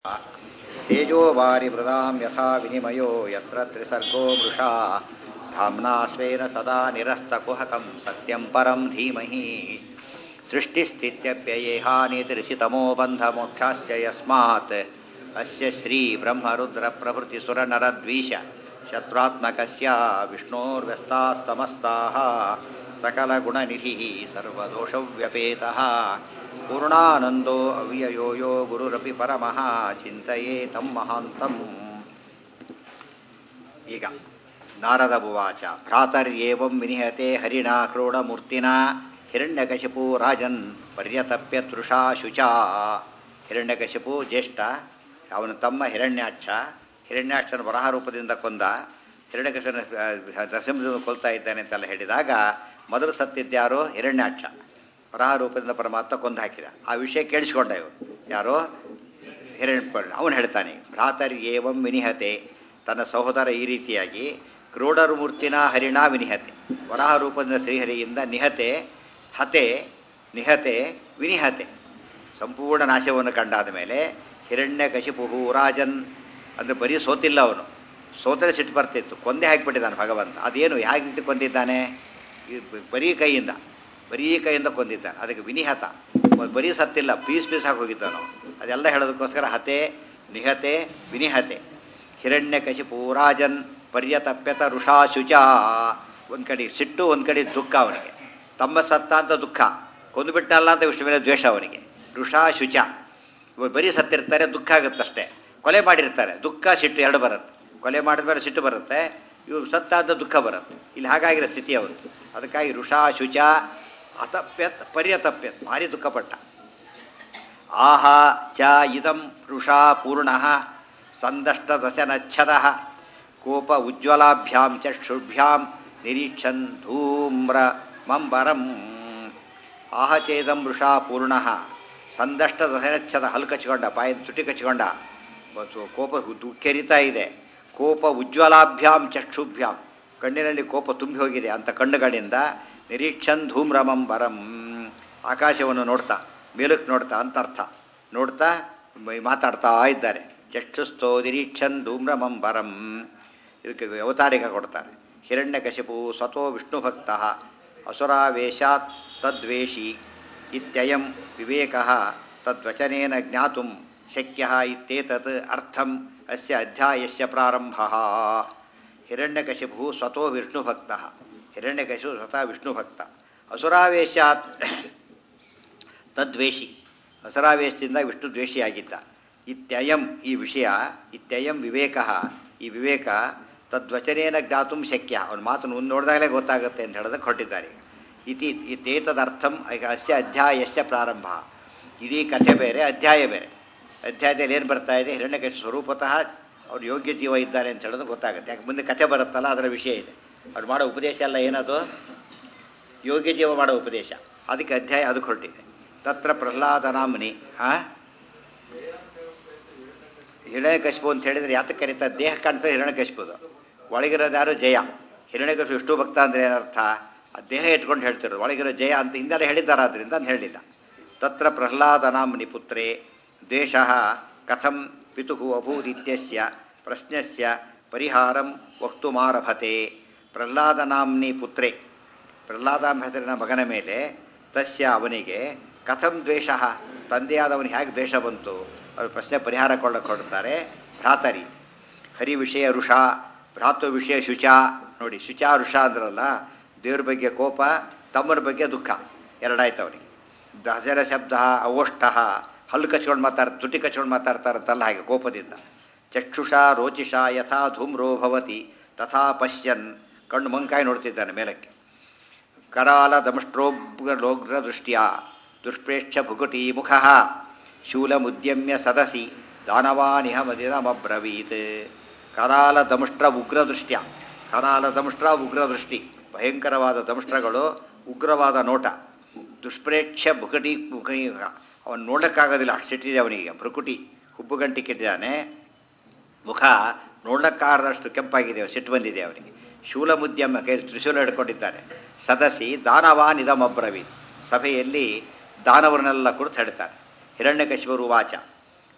तेजोवारि मृदां यथा विनिमयो यत्र त्रिसर्गो मृषा धाम्ना स्वेन सदा निरस्तकुहकं सत्यं परं धीमहि सृष्टिस्थित्यप्ययेहानितिर्षितमो बन्धमोक्षाश्च यस्मात् अस्य श्रीब्रह्मरुद्रप्रभृतिसुरनरद्वीष शत्रुत्मकस्य विष्णोर्व्यस्तास्तमस्ताः सकलगुणनिधिः सर्वदोषव्यपेतः पूर्णानन्दो अव्ययो यो ಗುರುರಪಿ ಪರಮಃ ಚಿಂತೆಯೇ ತಂ ಮಹಾಂತಂ ಈಗ ನಾರದ ಉವಾಚ ಭ್ರಾತರ್ಯೇವಂ ವಿನಿಹತೆ ಹರಿಣಾ ಕ್ರೋಢಮೂರ್ತಿನ ಹಿರಣ್ಯಕಶಿಪು ರಾಜನ್ ಪರ್ಯತಪ್ಯ ತೃಷಾ ಶುಚಾ ಹಿರಣ್ಯಕಶಿಪು ಜ್ಯೇಷ್ಠ ಅವನ ತಮ್ಮ ಹಿರಣ್ಯಾಕ್ಷ ಹಿರಣ್ಯಾಕ್ಷನ ವರಾಹ ರೂಪದಿಂದ ಕೊಂದ ಹಿರಣ್ಯಕಶನ ನರಸಿಂಹದಿಂದ ಕೊಲ್ತಾ ಇದ್ದಾನೆ ಅಂತೆಲ್ಲ ಹೇಳಿದಾಗ ಮೊದಲು ಸತ್ತಿದ್ಯಾರು ಹಿರಣ್ಯಾಕ್ಷ ವರಾಹ ರೂಪದಿಂದ ಪರಮಾತ್ಮ ಕೊಂದು ಹಾಕಿದ ಆ ವಿಷಯ ಕೇಳಿಸ್ಕೊಂಡ ಇವರು ಯಾರೋ ಹಿರಣ್ಯ ಅವನು ಹೇಳ್ತಾನೆ ಭ್ರಾತರ್ ಏವಂ ವಿನಿಹತೆ ತನ್ನ ಸಹೋದರ ಈ ರೀತಿಯಾಗಿ ಕ್ರೋಡರು ಮೂರ್ತಿನ ಹರಿಣ ವಿನಿಹತೆ ವರಾಹ ರೂಪದಿಂದ ಶ್ರೀಹರಿಯಿಂದ ನಿಹತೆ ಹತೆ ನಿಹತೆ ವಿನಿಹತೆ ಸಂಪೂರ್ಣ ನಾಶವನ್ನು ಕಂಡಾದ ಮೇಲೆ ಹಿರಣ್ಯ ಕಶಿಪುಹು ರಾಜನ್ ಅಂದರೆ ಬರೀ ಸೋತಿಲ್ಲ ಅವನು ಸೋತರೆ ಸಿಟ್ಟು ಬರ್ತಿತ್ತು ಕೊಂದೆ ಹಾಕಿಬಿಟ್ಟಿದ್ದಾನೆ ಭಗವಂತ ಅದೇನು ಹೇಗೆ ರೀತಿ ಕೊಂದಿದ್ದಾನೆ ಈ ಬರೀ ಕೈಯಿಂದ ಬರೀ ಕೈಯಿಂದ ಕೊಂದಿದ್ದಾನೆ ಅದಕ್ಕೆ ವಿನಿಹತ ಬರೀ ಸತ್ತಿಲ್ಲ ಪೀಸ್ ಪೀಸ್ ಆಗಿ ಹೋಗಿದ್ದಾನು ಅದೆಲ್ಲ ಹೇಳೋದಕ್ಕೋಸ್ಕರ ಹತೆ ನಿಹತೆ ವಿನಿಹತೆ ಹಿರಣ್ಯ ಕಶಿಪು ರಾಜನ್ ಪರ್ಯತಪ್ಯತ ಋಷಾ ಶುಚ ಒಂದು ಕಡೆ ಸಿಟ್ಟು ಒಂದು ಕಡೆ ದುಃಖ ಅವನಿಗೆ ತಮ್ಮ ಸತ್ತ ಅಂತ ದುಃಖ ಕೊಂದುಬಿಟ್ಟಲ್ಲ ಅಂತ ವಿಷ್ಣು ಮೇಲೆ ದ್ವೇಷ ಅವನಿಗೆ ಋಷಾ ಶುಚ ಇವರು ಬರೀ ಸತ್ತಿರ್ತಾರೆ ದುಃಖ ಆಗುತ್ತಷ್ಟೇ ಕೊಲೆ ಮಾಡಿರ್ತಾರೆ ದುಃಖ ಸಿಟ್ಟು ಎರಡು ಬರುತ್ತೆ ಕೊಲೆ ಮಾಡಿದ ಮೇಲೆ ಸಿಟ್ಟು ಬರುತ್ತೆ ಇವರು ಸತ್ತ ಅಂತ ದುಃಖ ಬರುತ್ತೆ ಇಲ್ಲಿ ಹಾಗಾಗಿರೋ ಸ್ಥಿತಿ ಅವರು ಅದಕ್ಕಾಗಿ ಋಷಾ ಶುಚ ಅತಪ್ಯತ್ ಪರ್ಯತಪ್ಯತ್ ಭಾರಿ ದುಃಖಪಟ್ಟ ಆಹ ಚ ಇದಂ ಋಷಾ ಪೂರ್ಣ ಸಂದಷ್ಟದಶನಚ್ಛದ ಕೋಪ ಉಜ್ವಲಾಭ್ಯಾಂ ಚಕ್ಷುಭ್ಯಾಂ ನಿರೀಕ್ಷನ್ ಧೂಮ್ರ ಮಂಬರಂ ಆಹ ಚೇದಂ ಋಷಾ ಪೂರ್ಣ ಸಂದಷ್ಟದಶನಚ್ಛದ ಹಲ್ಲು ಕಚ್ಕೊಂಡ ಬಾಯಿ ಚುಟಿ ಕಚ್ಕೊಂಡ ಕೋಪ ದುಃಖರಿತಾ ಇದೆ ಕೋಪ ಉಜ್ವಲಾಭ್ಯಾಂ ಚಕ್ಷುಭ್ಯಾಂ ಕಣ್ಣಿನಲ್ಲಿ ಕೋಪ ತುಂಬಿ ಹೋಗಿದೆ ಅಂತ ಕಣ್ಣುಗಳಿಂದ ನಿರೀಕ್ಷನ್ ಧೂಮ್ರಮಂ ಬರಂ ಆಕಾಶವನ್ನು ನೋಡ್ತಾ ಮೇಲಕ್ಕೆ ನೋಡ್ತಾ ಅಂತ ಅರ್ಥ ನೋಡ್ತಾ ಮಾತಾಡ್ತಾ ಇದ್ದಾರೆ ಚಕ್ಷುಸ್ಥೋ ನಿರೀಕ್ಷನ್ ಧೂಮ್ರಮಂ ಬರಂ ಇದಕ್ಕೆ ಅವತಾರಿಕ ಕೊಡ್ತಾರೆ ಹಿರಣ್ಯಕಶಿಪು ಸ್ವತೋ ವಿಷ್ಣು ಭಕ್ತ ಅಸುರಾವೇಶಾತ್ ತದ್ವೇಷಿ ಇತ್ಯಯಂ ವಿವೇಕ ತದ್ವಚನೇನ ಜ್ಞಾತುಂ ಶಕ್ಯ ಇತ್ಯೇತತ್ ಅರ್ಥಂ ಅಸ್ಯ ಅಧ್ಯಾಯಸ್ಯ ಪ್ರಾರಂಭ ಹಿರಣ್ಯಕಶಿಪು ಸ್ವತೋ ವಿಷ್ಣುಭಕ್ತ ಹಿರಣ್ಯಕಶಿಪು ಸ್ವತಃ ವಿಷ್ಣುಭಕ್ತ ಅಸುರಾವೇಶಾತ್ ತದ್ವೇಷಿ ಅಸುರಾವೇಶದಿಂದ ವಿಷ್ಣು ದ್ವೇಷಿಯಾಗಿದ್ದ ಇತ್ಯಯಂ ಈ ವಿಷಯ ಇತ್ಯಯಂ ವಿವೇಕ ಈ ವಿವೇಕ ತದ್ವಚನೇನ ಜ್ಞಾತು ಶಕ್ಯ ಅವನ ಮಾತನ್ನು ಮುಂದೆ ನೋಡಿದಾಗಲೇ ಗೊತ್ತಾಗುತ್ತೆ ಅಂತ ಹೇಳೋದಕ್ಕೆ ಹೊರಟಿದ್ದಾರೆ ಇತಿ ಇತೇತದರ್ಥಂ ಅಸ್ಯ ಅಧ್ಯಾಯಸ್ಯ ಪ್ರಾರಂಭ ಇಡೀ ಕಥೆ ಬೇರೆ ಅಧ್ಯಾಯ ಬೇರೆ ಅಧ್ಯಾಯದಲ್ಲಿ ಏನು ಬರ್ತಾ ಇದೆ ಹಿರಣ್ಯಕಶಿ ಸ್ವರೂಪತಃ ಅವ್ರು ಯೋಗ್ಯ ಜೀವ ಇದ್ದಾರೆ ಅಂತ ಹೇಳೋದು ಗೊತ್ತಾಗುತ್ತೆ ಯಾಕೆ ಮುಂದೆ ಕಥೆ ಬರುತ್ತಲ್ಲ ಅದರ ವಿಷಯ ಇದೆ ಅವ್ರು ಮಾಡೋ ಉಪದೇಶ ಎಲ್ಲ ಏನದು ಯೋಗ್ಯ ಜೀವ ಮಾಡೋ ಉಪದೇಶ ಅದಕ್ಕೆ ಅಧ್ಯಾಯ ಅದಕ್ಕೆ ಹೊರಟಿದೆ ತತ್ರ ಪ್ರಹ್ಲಾದನಾಮ್ನಿ ಆ ಹಿರಣ್ಯಕಶಿಪು ಅಂತ ಹೇಳಿದರೆ ಯಾತಕ್ಕೆ ಕರೀತಾರೆ ದೇಹ ಕಾಣ್ತದೆ ಹಿರಣ್ಯಕಶಿಪುದು ಒಳಗಿರೋದು ಯಾರು ಜಯ ಹಿರಣ್ಯಕಶಿಪು ವಿಷ್ಣು ಭಕ್ತ ಅಂದರೆ ಏನರ್ಥ ಆ ದೇಹ ಇಟ್ಕೊಂಡು ಹೇಳ್ತಿರೋದು ಒಳಗಿರೋ ಜಯ ಅಂತ ಹಿಂದೆಲ್ಲ ಹೇಳಿದ್ದಾರೆ ಆದ್ದರಿಂದ ಅಂತ ಹೇಳಿಲ್ಲ ತತ್ರ ಪ್ರಹ್ಲಾದನಾಮ್ನಿ ಪುತ್ರೇ ದ್ವೇಷ ಕಥಂ ಪಿತು ಅಭೂದಿತ್ಯಸ್ಯ ಪ್ರಶ್ನಸ್ಯ ಪರಿಹಾರಂ ವಕ್ತುಮಾರಭತೆ ಪ್ರಹ್ಲಾದನಾಮ್ನಿ ಪುತ್ರೇ ಪ್ರಹ್ಲಾದಾಂಬ ಹೆಸರಿನ ಮಗನ ಮೇಲೆ ತಸ್ಯ ಅವನಿಗೆ ಕಥಂ ದ್ವೇಷ ತಂದೆಯಾದವನಿಗೆ ಹೇಗೆ ದ್ವೇಷ ಬಂತು ಅವರು ಪ್ರಶ್ನೆ ಪರಿಹಾರ ಕೊಳ್ಳಕ್ಕೆ ಕೊಡ್ತಾರೆ ಭ್ರಾತರಿ ಹರಿ ವಿಷಯ ಋಷ ಭ್ರಾತೃ ವಿಷಯ ಶುಚ ನೋಡಿ ಶುಚ ಋಷ ಅಂದ್ರಲ್ಲ ದೇವ್ರ ಬಗ್ಗೆ ಕೋಪ ತಮ್ಮನ ಬಗ್ಗೆ ದುಃಖ ಎರಡಾಯ್ತು ಅವನಿಗೆ ದಸರ ಶಬ್ದ ಅವೋಷ್ಠ ಹಲ್ಲು ಕಚ್ಕೊಂಡು ಮಾತಾಡ್ತಾರೆ ತುಟಿ ಕಚ್ಕೊಂಡು ಮಾತಾಡ್ತಾರಂತಲ್ಲ ಹಾಗೆ ಕೋಪದಿಂದ ಚಕ್ಷುಷ ರೋಚಿಷ ಯಥಾ ಧೂಮ್ರೋ ಭವತಿ ತಥಾ ಪಶ್ಯನ್ ಕಣ್ಣು ಮಂಕಾಯಿ ನೋಡ್ತಿದ್ದಾನೆ ಮೇಲಕ್ಕೆ ಕರಾಲ ದಮಷ್ಟ್ರೋಗ್ರ ದೃಷ್ಟಿಯ ದುಷ್ಪ್ರೇಕ್ಷ ಭುಗುಟಿ ಮುಖ ಶೂಲಮುದ್ಯಮ್ಯ ಸದಸಿ ದಾನವಾನಿಹ ಮದಿನಮಬ್ರವೀತ್ ಕರಾಲ ದಮಷ್ಟ್ರ ಉಗ್ರದೃಷ್ಟ್ಯ ಕರಾಲ ದಮಷ್ಟ್ರ ಉಗ್ರದೃಷ್ಟಿ ಭಯಂಕರವಾದ ದಮಷ್ಟ್ರಗಳು ಉಗ್ರವಾದ ನೋಟ ದುಷ್ಪ್ರೇಕ್ಷ ಭುಕಟಿ ಮುಖ ಅವನು ನೋಡೋಕ್ಕಾಗೋದಿಲ್ಲ ಅಷ್ಟು ಸಿಟ್ಟಿದೆ ಅವನಿಗೆ ಭ್ರುಕುಟಿ ಹುಬ್ಬುಗಂಟಿ ಕೆಟ್ಟಿದ್ದಾನೆ ಮುಖ ನೋಡಕ್ಕಾಗದಷ್ಟು ಕೆಂಪಾಗಿದೆ ಸಿಟ್ಟು ಬಂದಿದೆ ಅವನಿಗೆ ಶೂಲಮುದ್ಯಮ ಕೈ ತ್ರಿಶೂಲ ಹಿಡ್ಕೊಂಡಿದ್ದಾನೆ ಸದಸಿ ದಾನವಾನ್ ಇದಮಬ್ರವೀತ್ ಸಭೆಯಲ್ಲಿ ದಾನವರನ್ನೆಲ್ಲ ಕುರಿತು ಹೇಳ್ತಾರೆ ಹಿರಣ್ಯಕಶಿಪರು ವಾಚ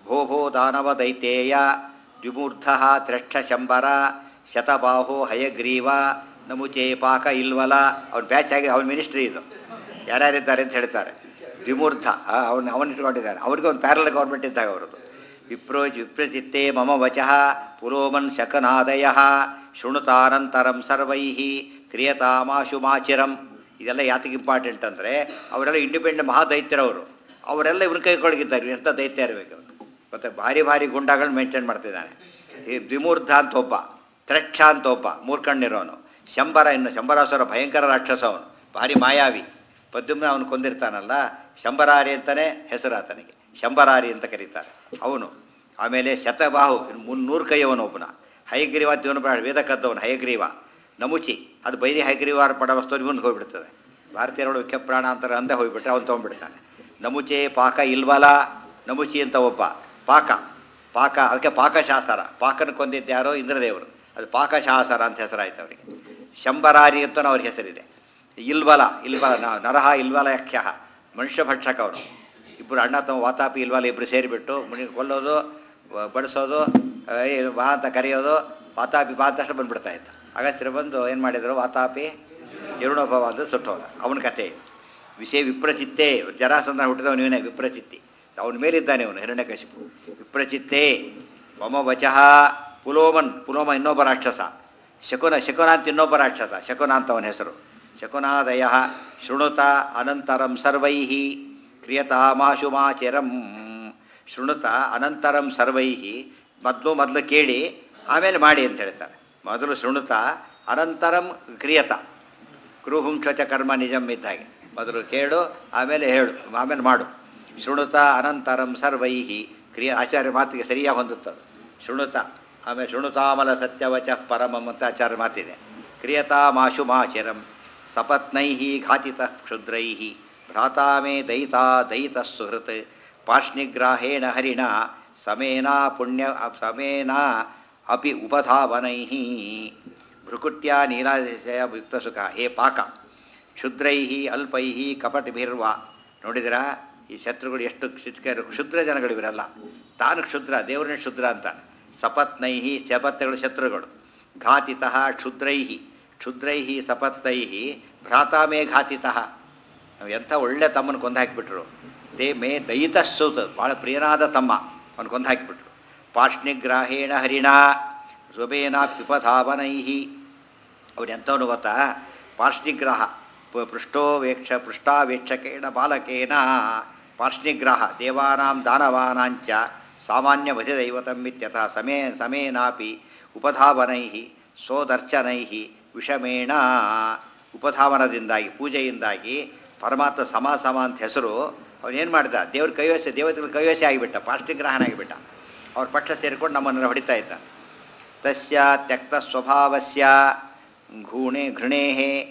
ಭೋ ಭೋ ದಾನವ ದೈತೇಯ ದ್ವಿಮೂರ್ಧ ತ್ರೆಕ್ಷ ಶಂಬರ ಶತಬಾಹೋ ಹಯಗ್ರೀವ ನಮುಚೆ ಪಾಕ ಇಲ್ವಲ ಅವ್ನ ಬ್ಯಾಚ್ ಆಗಿ ಅವ್ನ ಮಿನಿಸ್ಟ್ರಿ ಇದು ಯಾರ್ಯಾರಿದ್ದಾರೆ ಅಂತ ಹೇಳ್ತಾರೆ ದ್ವಿಮೂರ್ಧ ಅವನು ಅವನು ಇಟ್ಕೊಂಡಿದ್ದಾನೆ ಅವ್ರಿಗೆ ಒಂದು ಪ್ಯಾರಲ್ ಗೌರ್ಮೆಂಟ್ ಇದ್ದಾಗ ಅವರದು ವಿಪ್ರೋ ವಿಪ್ರಚಿತ್ತೆ ಮಮ ವಚಃ ಪುರೋಮನ್ ಶಕನಾದಯ ಶೃಣುತಾನಂತರಂ ಸರ್ವೈ ಕ್ರಿಯತಾಮಾಶುಮಾಚಿರಂ ಇದೆಲ್ಲ ಯಾತಕ್ಕೆ ಇಂಪಾರ್ಟೆಂಟ್ ಅಂದರೆ ಅವರೆಲ್ಲ ಇಂಡಿಪೆಂಡೆಂಟ್ ಮಹಾದೈತ್ಯರವರು ಅವರೆಲ್ಲ ಇವ್ರ ಕೈಗೊಳಗಿದ್ದಾರೆ ಎಂಥ ದೈತ್ಯ ಇರಬೇಕು ಅವನು ಮತ್ತು ಭಾರಿ ಭಾರಿ ಗುಂಡಗಳನ್ನ ಮೇಂಟೈನ್ ಮಾಡ್ತಿದ್ದಾನೆ ಈ ದ್ವಿಮೂರ್ಧ ಅಂತ ಒಬ್ಬ ತ್ರಕ್ಷ ಅಂತ ಒಬ್ಬ ಮೂರ್ಕಣ್ಣಿರೋನು ಶಂಬರ ಇನ್ನು ಶಂಬರಾಸುರ ಭಯಂಕರ ರಾಕ್ಷಸ ಅವನು ಭಾರಿ ಮಾಯಾವಿ ಪದ್ಯುಮ್ನ ಅವನು ಕೊಂದಿರ್ತಾನಲ್ಲ ಶಂಬರಾರಿ ಅಂತಲೇ ಹೆಸರು ಆತನಿಗೆ ಶಂಬರಾರಿ ಅಂತ ಕರೀತಾರೆ ಅವನು ಆಮೇಲೆ ಶತಬಾಹು ಮುನ್ನೂರು ಕೈಯವನು ಒಬ್ಬನ ಹಯಗ್ರೀವ ಅಂತ ಇವನು ಬೇಡ ವೇದ ಕದ್ದವನು ಹಯಗ್ರೀವ ನಮುಚಿ ಅದು ಬೈದಿ ಹಯಗ್ರೀವಾರ ಪಡ ವಸ್ತು ಮುಂದೆ ಹೋಗ್ಬಿಡ್ತದೆ ಭಾರತೀಯರೊಳು ವಿಖ್ಯ ಪ್ರಾಣ ಅಂತಾರೆ ಅಂದೇ ಹೋಗ್ಬಿಟ್ರೆ ಅವನು ತೊಗೊಂಡ್ಬಿಡ್ತಾನೆ ನಮುಚೆ ಪಾಕ ಇಲ್ವಲ ನಮುಚಿ ಅಂತ ಒಬ್ಬ ಪಾಕ ಪಾಕ ಅದಕ್ಕೆ ಪಾಕಶಾಸ್ತ್ರ ಪಾಕನ ಕೊಂದಿದ್ದ್ಯಾರೋ ಇಂದ್ರದೇವರು ಅದು ಪಾಕಶಾಸ್ತ್ರ ಅಂತ ಹೆಸರಾಯ್ತು ಅವರಿಗೆ ಶಂಬರಾರಿ ಅಂತ ಅವ್ರಿಗೆ ಹೆಸರಿದೆ ಇಲ್ವಲ ಇಲ್ವಲ ನ- ನರಹ ಇಲ್ವಲ ಯಖ್ಯ ಮನುಷ್ಯ ಭಕ್ಷಕ ಅವರು ಇಬ್ಬರು ಅಣ್ಣ ತಮ್ಮ ವಾತಾಪಿ ಇಲ್ವಲ ಇಬ್ಬರು ಸೇರಿಬಿಟ್ಟು ಮುನಿ ಕೊಲ್ಲೋದು ವ- ಬಡಿಸೋದು ಏ, ಬಾ ಅಂತ ಕರೆಯೋದು ವಾತಾಪಿ ಬಾ ಅಂತ ತಕ್ಷಣ ಬಂದ್ಬಿಡ್ತಾ ಇದ್ದ ಅಗಸ್ತ್ಯರು ಬಂದು ಏನು ಮಾಡಿದರು ವಾತಾಪಿ ಜರುಣೋಭವ ಅಂತ ಸುಟ್ಟೋದ ಅವನ ಕಥೆ ಇದು. ವಿಷಯ ವಿಪ್ರಚಿತ್ತೆ ಜರಾಸಂದ್ರ ಹುಟ್ಟಿದವನು ಇವನೇ ವಿಪ್ರಚಿತ್ತಿ ಅವನ ಮೇಲಿದ್ದಾನೆ ಅವನು ಹಿರಣ್ಯಕಶಿಪು ವಿಪ್ರಚಿತ್ತೆ ಮಮ ವಚಃ ಪುಲೋಮನ್ ಪುಲೋಮ ಇನ್ನೊಬ್ಬ ರಾಕ್ಷಸ ಶಕುನ ಶಕುನ ಅಂತ ಇನ್ನೊಬ್ಬ ರಾಕ್ಷಸ ಶಕುನ ಅಂತ ಅವನ ಹೆಸರು ಶಕುನಾದಯ ಶೃಣುತ ಅನಂತರಂ ಸರ್ವೈ ಕ್ರಿಯತಾಮಾಶುಮಾಚಿರಂ ಶೃಣುತ ಅನಂತರಂ ಸರ್ವೈ ಮೊದಲು ಮೊದಲು ಕೇಳಿ ಆಮೇಲೆ ಮಾಡಿ ಅಂತ ಹೇಳ್ತಾರೆ ಮೊದಲು ಶೃಣುತ ಅನಂತರಂ ಕ್ರಿಯತ ಕ್ರೂಹುಂಕ್ಷಚ ಕರ್ಮ ನಿಜಂ ಇದ್ದ ಹಾಗೆ ಮೊದಲು ಕೇಳು ಆಮೇಲೆ ಹೇಳು ಆಮೇಲೆ ಮಾಡು ಶೃಣುತ ಅನಂತರಂ ಸರ್ವೈ ಕ್ರಿಯ ಆಚಾರ್ಯ ಮಾತಿಗೆ ಸರಿಯಾಗಿ ಹೊಂದುತ್ತದೆ ಶೃಣುತ ಆಮೇಲೆ ಶೃಣುತಾಮಲ ಸತ್ಯವಚ ಪರಮಂ ಅಂತ ಆಚಾರ್ಯ ಮಾತಿದೆ ಕ್ರಿಯತಾಮಾಶುಮಾಚಿರಂ ಸಪತ್ನೈ ಘಾತಿತ ಕ್ಷುದ್ರೈ ಭ್ರಾತಾ ಮೇ ದಯಿತಾ ದಯಿತ ಸುಹೃತ್ ಪಾರ್ಷ್ಣಿಗ್ರಾಹೇಣ ಹರಿಣ ಸಮೇನಾ ಪುಣ್ಯ ಸಮೇನಾ ಅಪಿ ಉಪಧಾವನೈ ಭೃಕುಟ್ಯ ನೀಲಾಶಯ ಯುಕ್ತ ಸುಖ ಹೇ ಪಾಕ ಕ್ಷುದ್ರೈ ಅಲ್ಪೈ ಕಪಟಿಭಿರ್ವ ನೋಡಿದಿರಾ ಈ ಶತ್ರುಗಳು ಎಷ್ಟು ಕ್ಷುದ್ರ ಕ್ಷುದ್ರ ಜನಗಳು ಇವರೆಲ್ಲ ತಾನು ಕ್ಷುದ್ರ ದೇವರನ್ನೇ ಕ್ಷುದ್ರ ಅಂತ ಸಪತ್ನೈ ಸಪತ್ನಗಳು ಶತ್ರುಗಳು ಘಾತಿತಃ ಕ್ಷುದ್ರೈ ಕ್ಷುದ್ರೈ ಸಪತ್ನೈ ಭ್ರಾತಾಮೇ ಘಾತಿತಃ ನಾವು ಎಂಥ ಒಳ್ಳೆ ತಮ್ಮನ ಕೊಂದು ಹಾಕಿಬಿಟ್ರು ದೇ ಮೇ ದಯಿತ ಸೂತ ಭಾಳ ಪ್ರಿಯನಾದ ತಮ್ಮ ಅವನು ಕೊಂದು ಹಾಕಿಬಿಟ್ರು ಪಾರ್ಷ್ಣಿಗ್ರಾಹೇಣ ಹರಿಣ ಸುಬೇನ ಪಿಪಧಾವನೈ ಅವ್ರು ಎಂಥವನು ಗೊತ್ತಾ ಪಾರ್ಷ್ಣಿಗ್ರಾಹ ಪ- ಪೃಷ್ಟೋ ವೇಕ್ಷ ಪೃಷ್ಟಾವೇಕ್ಷಕೇಣ ಬಾಲಕೇನ ಪಾರ್ಷ್ಣಿಗ್ರಾಹ ದೇವಾನಾಂ ದಾನವಾನಾಂಚ ಸಾಮಾನ್ಯ ಭಜದೈವತಂ ಇತ್ಯತಃ ಸಮೇ ಸಮೇನಾಪಿ ಉಪಧಾವನೈ ಸೋದರ್ಚನೈ ವಿಷಮೇಣ ಉಪಧಾವನದಿಂದಾಗಿ ಪೂಜೆಯಿಂದಾಗಿ ಪರಮಾತ್ಮ ಸಮ ಸಮ ಅಂತ ಹೆಸರು ಅವನೇನು ಮಾಡಿದ ದೇವ್ರ ಕೈವಶ ದೇವತೆಗಳ ಕೈವಶ ಆಗಿಬಿಟ್ಟ ಪಾರ್ಷ್ಣಿಗ್ರಹನಾಗಿಬಿಟ್ಟ ಅವ್ರ ಪಕ್ಷ ಸೇರಿಕೊಂಡು ನಮ್ಮನ್ನು ಹೊಡಿತಾ ಇದ್ದ ತಸ್ಯ ತ್ಯಕ್ತ ಸ್ವಭಾವಸ್ಯ ಘೂಣೆ ಘೃಣೇ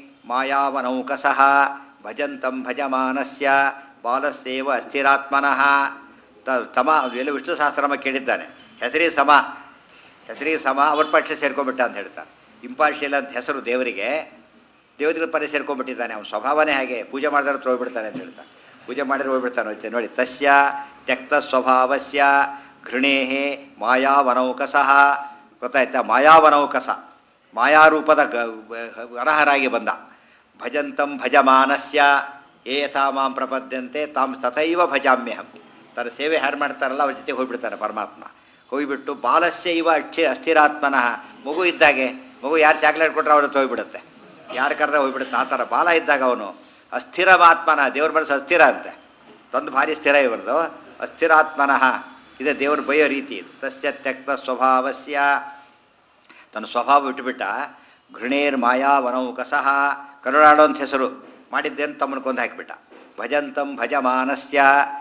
ಮಾಯಾವನೌಕಸಃ ಭಜಂತಂ ಭಜಮಾನಸ್ಯ ಬಾಲಸ್ಯೇವ ಅಸ್ಥಿರಾತ್ಮನಃ ತ ತಮ ಎಲ್ಲ ವಿಷ್ಣು ಸಹಸ್ರನಾಮ ಕೇಳಿದ್ದಾನೆ ಹೆಸರಿ ಸಮ ಹೆಸರಿಗೆ ಸಮ ಅವ್ರ ಪಕ್ಷ ಸೇರ್ಕೊಂಡ್ಬಿಟ್ಟ ಅಂತ ಹೇಳ್ತಾನೆ ಇಂಪಾರ್ಷಿಯಲ್ ಅಂತ ಹೆಸರು ದೇವರಿಗೆ ದೇವತೆಗಳ ಪರ ಸೇರ್ಕೊಂಡ್ಬಿಟ್ಟಿದ್ದಾನೆ ಅವನ ಸ್ವಭಾವನೇ ಹಾಗೆ ಪೂಜೆ ಮಾಡಿದ್ರೆ ಹತ್ರ ಹೋಗ್ಬಿಡ್ತಾನೆ ಅಂತ ಹೇಳ್ತಾನೆ ಪೂಜೆ ಮಾಡಿದ್ರೆ ಹೋಗ್ಬಿಡ್ತಾನೆ ಹೋಯ್ತೆ ನೋಡಿ ತಸ್ಯ ತ್ಯಕ್ತ ಸ್ವಭಾವಸ್ಯ ಘೃಣೇ ಮಾಯಾವನೌಕಸಃ ಗೊತ್ತಾಯ್ತಾ ಮಾಯಾವನೌಕಸ ಮಾಯಾರೂಪದ ಗ ಅರ್ಹರಾಗಿ ಬಂದ ಭಜಂತಂ ಭಜಮಾನಸ್ಯ ಏ ಯಥಾ ಮಾಂ ಪ್ರಪದ್ಯಂತೆ ತಾಂ ತಥೈವ ಭಜಾಮ್ಯಹಂ ತನ್ನ ಸೇವೆ ಯಾರು ಮಾಡ್ತಾರಲ್ಲ ಅವ್ರ ಜೊತೆ ಹೋಗ್ಬಿಡ್ತಾನೆ ಪರಮಾತ್ಮ ಹೋಗಿಬಿಟ್ಟು ಬಾಲಸ್ಯ ಇವ ಅಕ್ಷಿ ಅಸ್ಥಿರಾತ್ಮನಃ ಮಗು ಇದ್ದಾಗೆ ಮಗು ಯಾರು ಚಾಕ್ಲೇಟ್ ಕೊಟ್ಟರೆ ಅವ್ರ ಹೋಗ್ಬಿಡುತ್ತೆ ಯಾರು ಕರೆದ್ರೆ ಹೋಗ್ಬಿಡುತ್ತೆ ಆ ಥರ ಬಾಲ ಇದ್ದಾಗ ಅವನು ಅಸ್ಥಿರಮಾತ್ಮನ ದೇವ್ರ ಮನಸ್ಸು ಅಸ್ಥಿರ ಅಂತೆ ತಂದು ಭಾರಿ ಸ್ಥಿರ ಇವರದು ಅಸ್ಥಿರಾತ್ಮನಃ ಇದೆ ದೇವ್ರ ಬೈಯೋ ರೀತಿ ಇದು ತಸ್ಯ ತ್ಯಕ್ತ ಸ್ವಭಾವಸ್ಯ ತನ್ನ ಸ್ವಭಾವ ಬಿಟ್ಟುಬಿಟ್ಟ ಘೃಣೇರ್ ಮಾಯಾವನೌಕಸಃ ಕರುಣಾಡೋ ಅಂತ ಹೆಸರು ಮಾಡಿದ್ದೇನು ತಮ್ಮನ್ನು ಕೊಂದು ಹಾಕಿಬಿಟ್ಟ ಭಜಂತಂ ಭಜಮಾನಸ್ಯ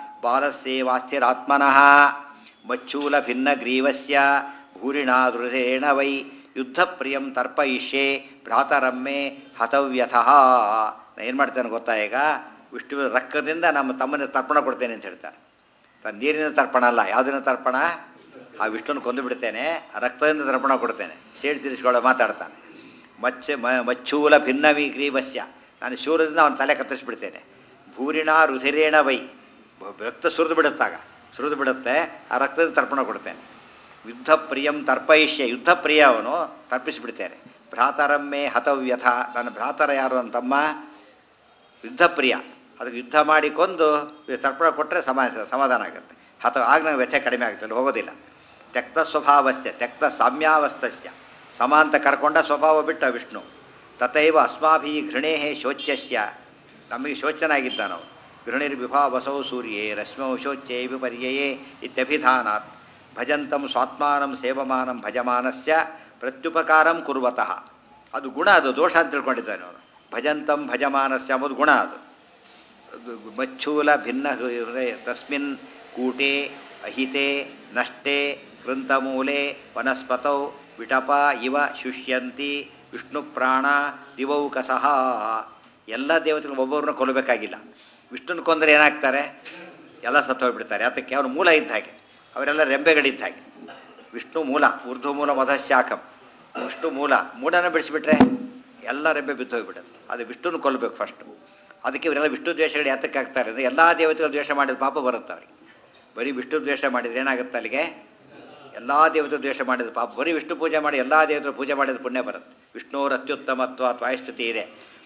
ಬಾಲಸ್ಯೇವಾಸ್ಥಿರಾತ್ಮನಃ ಮಚ್ಚೂಲ ಭಿನ್ನ ಗ್ರೀವಸ್ಯ ಭೂರಿಣಾ ದೃಢೇಣ ವೈ ಯುದ್ಧ ಪ್ರಿಯಂ ತರ್ಪಯಿಷ್ಯೆ ಭ್ರಾತರಮ್ಮೆ ಹತವ್ಯಥಃ ನಾ ಏನು ಮಾಡ್ತೇನೆ ಗೊತ್ತಾ ಈಗ ವಿಷ್ಣು ರಕ್ತದಿಂದ ನಮ್ಮ ತಮ್ಮನ ತರ್ಪಣ ಕೊಡ್ತೇನೆ ಅಂತ ಹೇಳ್ತಾರೆ ತನ್ನ ನೀರಿನ ತರ್ಪಣ ಅಲ್ಲ ಯಾವುದಿನ ತರ್ಪಣ ಆ ವಿಷ್ಣುನ ಕೊಂದು ಬಿಡ್ತೇನೆ ಆ ರಕ್ತದಿಂದ ತರ್ಪಣ ಕೊಡ್ತೇನೆ ಸೇಡ್ ತಿರ್ಸ್ಕೊಳ್ಳೋ ಮಾತಾಡ್ತಾನೆ ಮಚ್ಚ ಮ ಮಚ್ಚೂಲ ಭಿನ್ನವಿ ಗ್ರೀವಸ್ಯ ನಾನು ಶೂರದಿಂದ ಅವನ ತಲೆ ಕತ್ತರಿಸ್ಬಿಡ್ತೇನೆ ಭೂರಿಣ ರುಧಿರೇಣ ವೈ ಬ- ರಕ್ತ ಸುರಿದು ಬಿಡುತ್ತಾಗ ಸುರಿದು ಬಿಡುತ್ತೆ ಆ ರಕ್ತದ ತರ್ಪಣ ಕೊಡ್ತೇನೆ ಯುದ್ಧ ಪ್ರಿಯಂ ತರ್ಪಯಿಷ್ಯ ಯುದ್ಧ ಪ್ರಿಯ ಅವನು ತರ್ಪಿಸಿಬಿಡ್ತೇನೆ ಭ್ರಾತರಮ್ಮೆ ಹತವ್ಯಥ ನನ್ನ ಭ್ರಾತರ ಯಾರು ಅಂತಮ್ಮ ಯುದ್ಧ ಪ್ರಿಯ ಅದಕ್ಕೆ ಯುದ್ಧ ಮಾಡಿ ಕೊಂದು ತರ್ಪಣ ಕೊಟ್ಟರೆ ಸಮ ಸಮಾಧಾನ ಆಗುತ್ತೆ ಹತ ಆಗ ನನಗೆ ವ್ಯಥೆ ಕಡಿಮೆ ಆಗುತ್ತೆ ಅಲ್ಲಿ ಹೋಗೋದಿಲ್ಲ ತ್ಯಕ್ತ ಸ್ವಭಾವಸ್ಯ ತ್ಯಕ್ತ ಸಾಮ್ಯಾವಸ್ಥಸ್ಯ ಸಮ ಅಂತ ಕರ್ಕೊಂಡ ಸ್ವಭಾವ ಬಿಟ್ಟ ವಿಷ್ಣು ತಥೈವ ಅಸ್ಮಾಭಿ ಘೃಣೇ ಶೋಚ್ಯಸ್ಯ ನಮಗೆ ಶೋಚನಾಗಿದ್ದ ನಾವು ಗೃಣಿರ್ವಿಭಾವಸೌ ಸೂರ್ಯೇ ರಶ್ಮೌ ಶೋಚ್ಯೈ ವಿಪರ್ಯಯೇ ಇತ್ಯಭಿಧಾನಾತ್ ಭಜಂತಂ ಸ್ವಾತ್ಮಾನಂ ಸೇವಮಾನಂ ಭಜಮಾನಸ್ಯ ಪ್ರತ್ಯುಪಕಾರಂ ಕುರುವತಃ ಅದು ಗುಣ ಅದು ದೋಷ ಅಂತ ತಿಳ್ಕೊಂಡಿದ್ದಾನೆ ಅವನು ಭಜಂತಂ ಭಜಮಾನಸ್ಯ ಎಂಬುದು ಗುಣ ಅದು ಅದು ಮಚ್ಚೂಲ ಭಿನ್ನ ಹೃದಯ ತಸ್ಮಿನ್ ಕೂಟೆ ಅಹಿತೆ ನಷ್ಟೆ ಕೃಂತಮೂಲೆ ವನಸ್ಪತೌ ವಿಟಪ ಇವ ಶುಷ್ಯಂತಿ ವಿಷ್ಣು ಪ್ರಾಣ ದಿವೌಕಸಃ ಎಲ್ಲ ದೇವತೆಗಳು ಒಬ್ಬೊಬ್ಬರನ್ನ ಕೊಲ್ಲಬೇಕಾಗಿಲ್ಲ ವಿಷ್ಣುನ ಕೊಂದರೆ ಏನಾಗ್ತಾರೆ ಎಲ್ಲ ಸತ್ತೋಗ್ಬಿಡ್ತಾರೆ ಅದಕ್ಕೆ ಅವನು ಮೂಲ ಇದ್ದ ಹಾಗೆ ಅವರೆಲ್ಲ ರೆಂಬೆಗಳಿದ್ದ ಹಾಗೆ ವಿಷ್ಣು ಮೂಲ ಉರ್ದು ಮೂಲ ಮಧಶಾಖಂ ವಿಷ್ಣು ಮೂಲ ಮೂಡನ ಬಿಡಿಸಿಬಿಟ್ರೆ ಎಲ್ಲ ರೆಂಬೆ ಬಿದ್ದು ಹೋಗ್ಬಿಡುತ್ತೆ ಅದು ವಿಷ್ಣುನ ಕೊಲ್ಲಬೇಕು ಫಸ್ಟು ಅದಕ್ಕೆ ಇವರೆಲ್ಲ ವಿಷ್ಣು ದ್ವೇಷಗಳು ಯಾತಕ್ಕೆ ಆಗ್ತಾರೆ ಅಂದರೆ ಎಲ್ಲ ದೇವತೆಗಳು ದ್ವೇಷ ಮಾಡಿದ ಪಾಪ ಬರುತ್ತೆ ಅವರಿಗೆ ಬರೀ ವಿಷ್ಣು ದ್ವೇಷ ಮಾಡಿದ್ರೆ ಏನಾಗುತ್ತೆ ಅಲ್ಲಿಗೆ ಎಲ್ಲ ದೇವತೆ ದ್ವೇಷ ಮಾಡಿದ ಪಾಪ ಬರೀ ವಿಷ್ಣು ಪೂಜೆ ಮಾಡಿ ಎಲ್ಲ ದೇವತೆಗಳು ಪೂಜೆ ಮಾಡಿದ ಪುಣ್ಯ ಬರುತ್ತೆ ವಿಷ್ಣುವರ ಅತ್ಯುತ್ತಮತ್ವ ತ್ವಾಯಸ್ತುತಿ ಇದೆ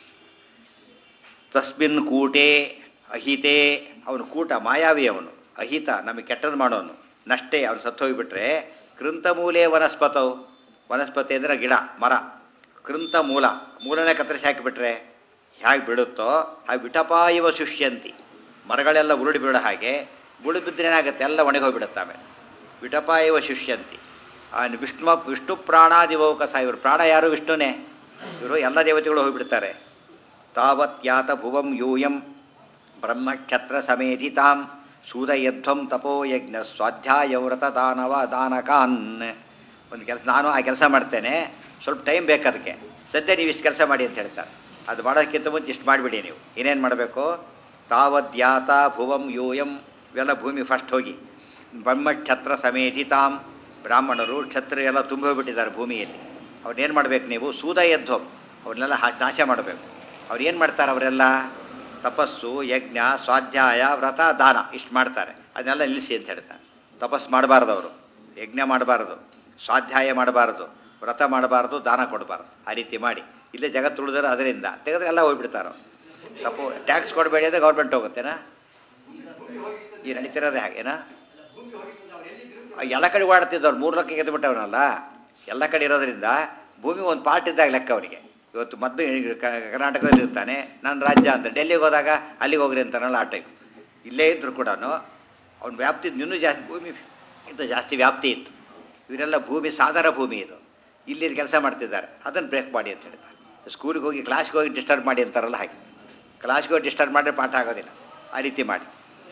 ತಸ್ಮಿನ್ ಕೂಟೆ ಅಹಿತೆ ಅವನು ಕೂಟ ಮಾಯಾವಿ ಅವನು ಅಹಿತ ನಮಗೆ ಕೆಟ್ಟದ್ದು ಮಾಡೋನು ನಷ್ಟೇ ಅವನು ಸತ್ತೋಗಿಬಿಟ್ರೆ ಕೃಂತಮೂಲೆ ವನಸ್ಪತವು ವನಸ್ಪತಿ ಅಂದರೆ ಗಿಡ ಮರ ಕೃಂತ ಮೂಲ ಮೂಲನೇ ಕತ್ತರಿಸಿ ಹಾಕಿಬಿಟ್ರೆ ಹೇಗೆ ಬಿಡುತ್ತೋ ಹಾಗೆ ವಿಟಪ ಇವ ಶುಷ್ಯಂತಿ ಮರಗಳೆಲ್ಲ ಉರುಳಿ ಬೀಳೋ ಹಾಗೆ ಬುಳಿ ಬಿದ್ದರೆ ಏನಾಗುತ್ತೆ ಎಲ್ಲ ಒಣಗೋಗ್ಬಿಡುತ್ತೆ ಆಮೇಲೆ ವಿಟಪ ಇವ ಶುಷ್ಯಂತಿ ಆ ವಿಷ್ಣು ವಿಷ್ಣು ಪ್ರಾಣಾದಿವೌಕಸ ಇವರು ಪ್ರಾಣ ಯಾರು ವಿಷ್ಣುನೇ ಇವರು ಎಲ್ಲ ದೇವತೆಗಳು ಹೋಗಿಬಿಡ್ತಾರೆ ತಾವತ್ ಯಾತ ಭುವಂ ಯೂಯಂ ಬ್ರಹ್ಮಕ್ಷತ್ರ ಸಮೇಧಿತಾಂ ಸೂದಯಧ್ವಂ ತಪೋಯಜ್ಞ ಸ್ವಾಧ್ಯಾಯ ವ್ರತ ದಾನವ ದಾನಕಾನ್ ಒಂದು ಕೆಲಸ ನಾನು ಆ ಕೆಲಸ ಮಾಡ್ತೇನೆ ಸ್ವಲ್ಪ ಟೈಮ್ ಬೇಕು ಅದಕ್ಕೆ ಸದ್ಯ ನೀವು ಇಷ್ಟು ಕೆಲಸ ಮಾಡಿ ಅಂತ ಹೇಳ್ತಾರೆ ಅದು ಮಾಡೋದಕ್ಕಿಂತ ಮುಂಚೆ ಇಷ್ಟು ಮಾಡಿಬಿಡಿ ನೀವು ಏನೇನು ಮಾಡಬೇಕು ತಾವದ್ಯಾತ ಭುವಂ ಯೂಯಂ ಇವೆಲ್ಲ ಭೂಮಿ ಫಸ್ಟ್ ಹೋಗಿ ಬ್ರಹ್ಮಕ್ಷತ್ರ ಸಮೇಧಿತಾಂ ಬ್ರಾಹ್ಮಣರು ಕ್ಷತ್ರಿಯ ಎಲ್ಲ ತುಂಬಿ ಹೋಗ್ಬಿಟ್ಟಿದ್ದಾರೆ ಭೂಮಿಯಲ್ಲಿ ಅವ್ರನ್ನೇನು ಮಾಡಬೇಕು ನೀವು ಸೂದಯಧ್ವಂ ಅವ್ರನ್ನೆಲ್ಲ ಹಾ ನಾಶ ಮಾಡಬೇಕು ಅವ್ರು ಏನು ಮಾಡ್ತಾರೆ ಅವರೆಲ್ಲ ತಪಸ್ಸು ಯಜ್ಞ ಸ್ವಾಧ್ಯಾಯ ವ್ರತ ದಾನ ಇಷ್ಟು ಮಾಡ್ತಾರೆ ಅದನ್ನೆಲ್ಲ ನಿಲ್ಲಿಸಿ ಅಂತ ಹೇಳ್ತಾರೆ ತಪಸ್ಸು ಮಾಡಬಾರ್ದು ಅವರು ಯಜ್ಞ ಮಾಡಬಾರ್ದು ಸ್ವಾಧ್ಯಾಯ ಮಾಡಬಾರ್ದು ವ್ರತ ಮಾಡಬಾರ್ದು ದಾನ ಕೊಡಬಾರ್ದು ಆ ರೀತಿ ಮಾಡಿ ಇಲ್ಲೇ ಜಗತ್ತು ಉಳಿದ್ರೆ ಅದರಿಂದ ತೆಗೆದ್ರೆ ಎಲ್ಲ ಹೋಗ್ಬಿಡ್ತಾರೆ ಅವ್ರು ತಪ್ಪು ಟ್ಯಾಕ್ಸ್ ಕೊಡಬೇಡಿ ಅಂದರೆ ಗೌರ್ಮೆಂಟ್ ಹೋಗುತ್ತೇನಾ ಈ ನಡೀತಿರೋದೇ ಹಾಗೇನಾ ಆ ಎಲ್ಲ ಕಡೆ ಓಡಾಡ್ತಿದ್ದವ್ರು ಮೂರು ಲಕ್ಷ ಗೆದ್ದುಬಿಟ್ಟವನಲ್ಲ ಎಲ್ಲ ಕಡೆ ಇರೋದ್ರಿಂದ ಭೂಮಿ ಒಂದು ಪಾರ್ಟ್ ಇದ್ದಾಗ ಲೆಕ್ಕ ಅವನಿಗೆ ಇವತ್ತು ಮೊದಲು ಕರ್ನಾಟಕದಲ್ಲಿ ಇರ್ತಾನೆ ನನ್ನ ರಾಜ್ಯ ಅಂತ ಡೆಲ್ಲಿಗೆ ಹೋದಾಗ ಅಲ್ಲಿಗೆ ಹೋಗ್ರಿ ಅಂತಾನಲ್ಲ ಆ ಟೈಪ್ ಇಲ್ಲೇ ಇದ್ದರೂ ಕೂಡ ಅವ್ನ ವ್ಯಾಪ್ತಿ ಇನ್ನೂ ಜಾಸ್ತಿ ಭೂಮಿ ಇಂಥ ಜಾಸ್ತಿ ವ್ಯಾಪ್ತಿ ಇತ್ತು ಇವರೆಲ್ಲ ಭೂಮಿ ಸಾಧಾರಣ ಭೂಮಿ ಇದು ಇಲ್ಲಿ ಕೆಲಸ ಮಾಡ್ತಿದ್ದಾರೆ ಅದನ್ನು ಬ್ರೇಕ್ ಮಾಡಿ ಅಂತ ಹೇಳ್ತಾರೆ ಸ್ಕೂಲಿಗೆ ಹೋಗಿ ಕ್ಲಾಸ್ಗೆ ಹೋಗಿ ಡಿಸ್ಟರ್ಬ್ ಮಾಡಿ ಅಂತಾರಲ್ಲ ಹಾಗೆ ಕ್ಲಾಸ್ಗೆ ಹೋಗಿ ಡಿಸ್ಟರ್ಬ್ ಮಾಡಿದ್ರೆ ಪಾಠ ಆಗೋದಿಲ್ಲ ಆ ರೀತಿ ಮಾಡಿ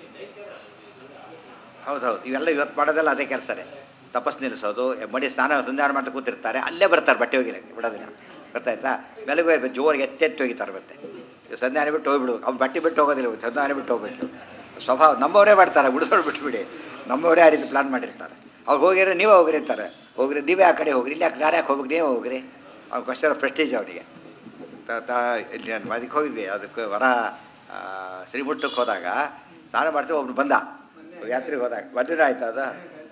ಹೌದೌದು ಇವೆಲ್ಲ ಇವತ್ತು ಮಾಡೋದೆಲ್ಲ ಅದೇ ಕೆಲಸನೇ ತಪಸ್ ನಿಲ್ಲಿಸೋದು ಮಡಿ ಸ್ನಾನ ಸಂಧಾನ ಮಾಡ್ತಾ ಕೂತಿರ್ತಾರೆ ಅಲ್ಲೇ ಬರ್ತಾರೆ ಬಟ್ಟೆ ಹೋಗಿಲ್ಲಕ್ಕೆ ಬಿಡೋದಿಲ್ಲ ಗೊತ್ತಾಯ್ತಾ ಬೆಳಗ್ಗೆ ಜೋರಿಗೆ ಎತ್ತೆತ್ತಿ ಹೋಗಿತಾರೆ ಮತ್ತೆ ಸಂಧಾನ ಬಿಟ್ಟು ಹೋಗ್ಬಿಡು ಅವ್ನು ಬಟ್ಟೆ ಬಿಟ್ಟು ಹೋಗೋದಿಲ್ಲ ಸಂಧಾನ ಬಿಟ್ಟು ಹೋಗ್ಬಿಟ್ಟು ಸ್ವಭಾವ ನಮ್ಮವರೇ ಮಾಡ್ತಾರೆ ಬಿಡಿಸೋರು ಬಿಟ್ಬಿಡಿ ನಮ್ಮವರೇ ಆ ರೀತಿ ಪ್ಲಾನ್ ಮಾಡಿರ್ತಾರೆ ಅವ್ರು ಹೋಗಿದ್ರೆ ನೀವೇ ಹೋಗ್ರಿ ಅಂತಾರೆ ಹೋಗ್ರಿ ನೀವೇ ಆ ಕಡೆ ಹೋಗ್ರಿ ಇಲ್ಲಿ ಯಾಕೆ ನಾನು ಯಾಕೆ ಹೋಗ್ಬೇಕು ನೀವೇ ಹೋಗ್ರಿ ಅವ್ನು ಕ್ವಶನ್ ಪ್ರೆಸ್ಟೀಜ್ ಅವನಿಗೆ ತ ತ ಇಲ್ಲಿ ನಾನು ಅದಕ್ಕೆ ಹೋಗಿದ್ವಿ ಅದಕ್ಕೆ ವರ ಆ, ಶ್ರೀಮುಟ್ಟಕ್ಕೆ ಹೋದಾಗ ಸ್ನಾನ ಮಾಡ್ತೀವಿ ಒಬ್ನು ಬಂದ ಯಾತ್ರೆಗೆ ಹೋದಾಗ ಮದುವೆ ಆಯ್ತು ಅದ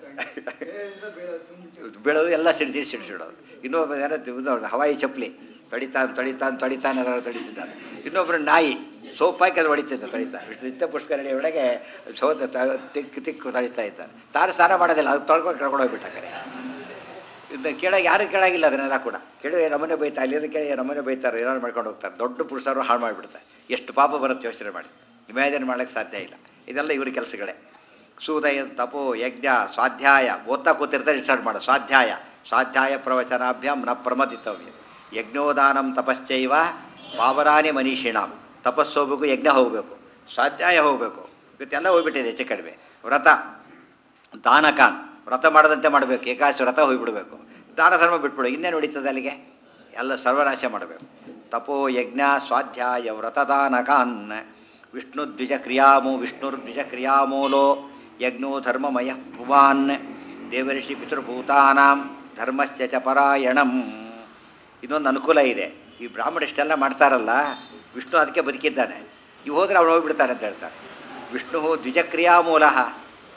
ಬೀಳೋದು ಎಲ್ಲ ಸಿಡಿಸಿ ಸಿಡಿಸಿಡೋದು ಇನ್ನೊಬ್ಬ ಏನೋ ಇನ್ನೊಬ್ಬ ಹವಾಯಿ ಚಪ್ಪಲಿ ತೊಳಿತಾನೆ ತೊಳಿತಾನೆ ತೊಳಿತಾನೆ ಅದರ ತೊಳಿತಿದ್ದಾನೆ ಇನ್ನೊಬ್ಬರು ನಾಯಿ ಸೋಪ್ ಹಾಕಿ ಅದು ಹೊಡಿತಿದ್ದ ತೊಳಿತಾನೆ ನಿತ್ಯ ಪುಷ್ಕರಣಿ ಒಳಗೆ ಸೋತ ತ- ತಿಕ್ಕು ತಿಕ್ಕು ತೊಳಿತಾ ಇದ್ದಾನೆ ತಾನು ಸ್ನಾನ ಮಾಡೋದಿಲ್ಲ ಅದು ತೊಳ್ಕೊಂಡು ಕರ್ಕೊಂಡು ಹೋಗ್ಬಿಟ್ಟ ಆ ಕಡೆ ಇದು ಕೇಳಾಗ ಯಾರು ಕೇಳಾಗಿಲ್ಲ ಅದನ್ನೆಲ್ಲ ಕೂಡ ಕೇಳಿ ನಮ್ಮನೆ ಬೈತಾ ಅಲ್ಲಿ ಕೇಳಿ ನಮ್ಮನೆ ಬೈತಾರೆ ಏನಾರು ಮಾಡ್ಕೊಂಡು ಹೋಗ್ತಾರೆ ದೊಡ್ಡ ಪುರುಷರು ಹಾಳು ಮಾಡಿಬಿಡ್ತಾರೆ ಎಷ್ಟು ಪಾಪ ಬರುತ್ತೆ ಯೋಚನೆ ಮಾಡಿ ಇಮ್ಯಾಜಿನ್ ಮಾಡೋಕ್ಕೆ ಸಾಧ್ಯ ಇಲ್ಲ ಇದೆಲ್ಲ ಇವ್ರ ಕೆಲಸಗಳೇ ಸೂದಯ ತಪೋ ಯಜ್ಞ ಸ್ವಾಧ್ಯಾಯ ಓದ್ತಾ ಕೂತಿರ್ತಾರೆ ಸ್ಟಾರ್ಟ್ ಮಾಡೋ ಸ್ವಾಧ್ಯಾಯ ಸ್ವಾಧ್ಯಾಯ ಪ್ರವಚನಾಭ್ಯಾಂ ನ ಪ್ರಮದಿತವ್ಯ ಯಜ್ಞೋದಾನಂ ತಪಶ್ಚೈವ ಪಾವರಾನಿ ಮನೀಷಿಣಾಂ ತಪಸ್ಸು ಹೋಗ್ಬೇಕು ಯಜ್ಞ ಹೋಗಬೇಕು ಸ್ವಾಧ್ಯಾಯ ಹೋಗಬೇಕು ಇವತ್ತೆಲ್ಲ ಹೋಗ್ಬಿಟ್ಟಿದೆ ಹೆಚ್ಚು ಕಡಿಮೆ ವ್ರತ ದಾನಕಾನ್ ವ್ರತ ಮಾಡದಂತೆ ಮಾಡಬೇಕು ಏಕಾದಶಿ ವ್ರತ ಹೋಗಿಬಿಡಬೇಕು ದಾನ ಧರ್ಮ ಬಿಟ್ಬಿಡು ಇನ್ನೇನು ಹೊಡಿತದೆ ಅಲ್ಲಿಗೆ ಎಲ್ಲ ಸರ್ವನಾಶ ಮಾಡಬೇಕು ತಪೋ ಯಜ್ಞ ಸ್ವಾಧ್ಯಾಯ ವ್ರತದಾನಕಾನ್ ವಿಷ್ಣು ದ್ವಿಜ ಕ್ರಿಯಾಮೋ ವಿಷ್ಣುರ್ದ್ವಿಜ ಕ್ರಿಯಾಮೂಲೋ ಯಜ್ಞೋ ಧರ್ಮಮಯ ಪುವಾನ್ ದೇವರ್ಷಿ ಪಿತೃಭೂತಾನಾಂ ಧರ್ಮಶ್ಚ ಚ ಪರಾಯಣಂ ಇನ್ನೊಂದು ಅನುಕೂಲ ಇದೆ ಈ ಬ್ರಾಹ್ಮಣ ಇಷ್ಟೆಲ್ಲ ಮಾಡ್ತಾರಲ್ಲ ವಿಷ್ಣು ಅದಕ್ಕೆ ಬದುಕಿದ್ದಾನೆ ಇವು ಹೋದ್ರೆ ಅವನು ಹೋಗ್ಬಿಡ್ತಾನೆ ಅಂತ ಹೇಳ್ತಾರೆ ವಿಷ್ಣು ದ್ವಿಜಕ್ರಿಯಾ ಮೂಲ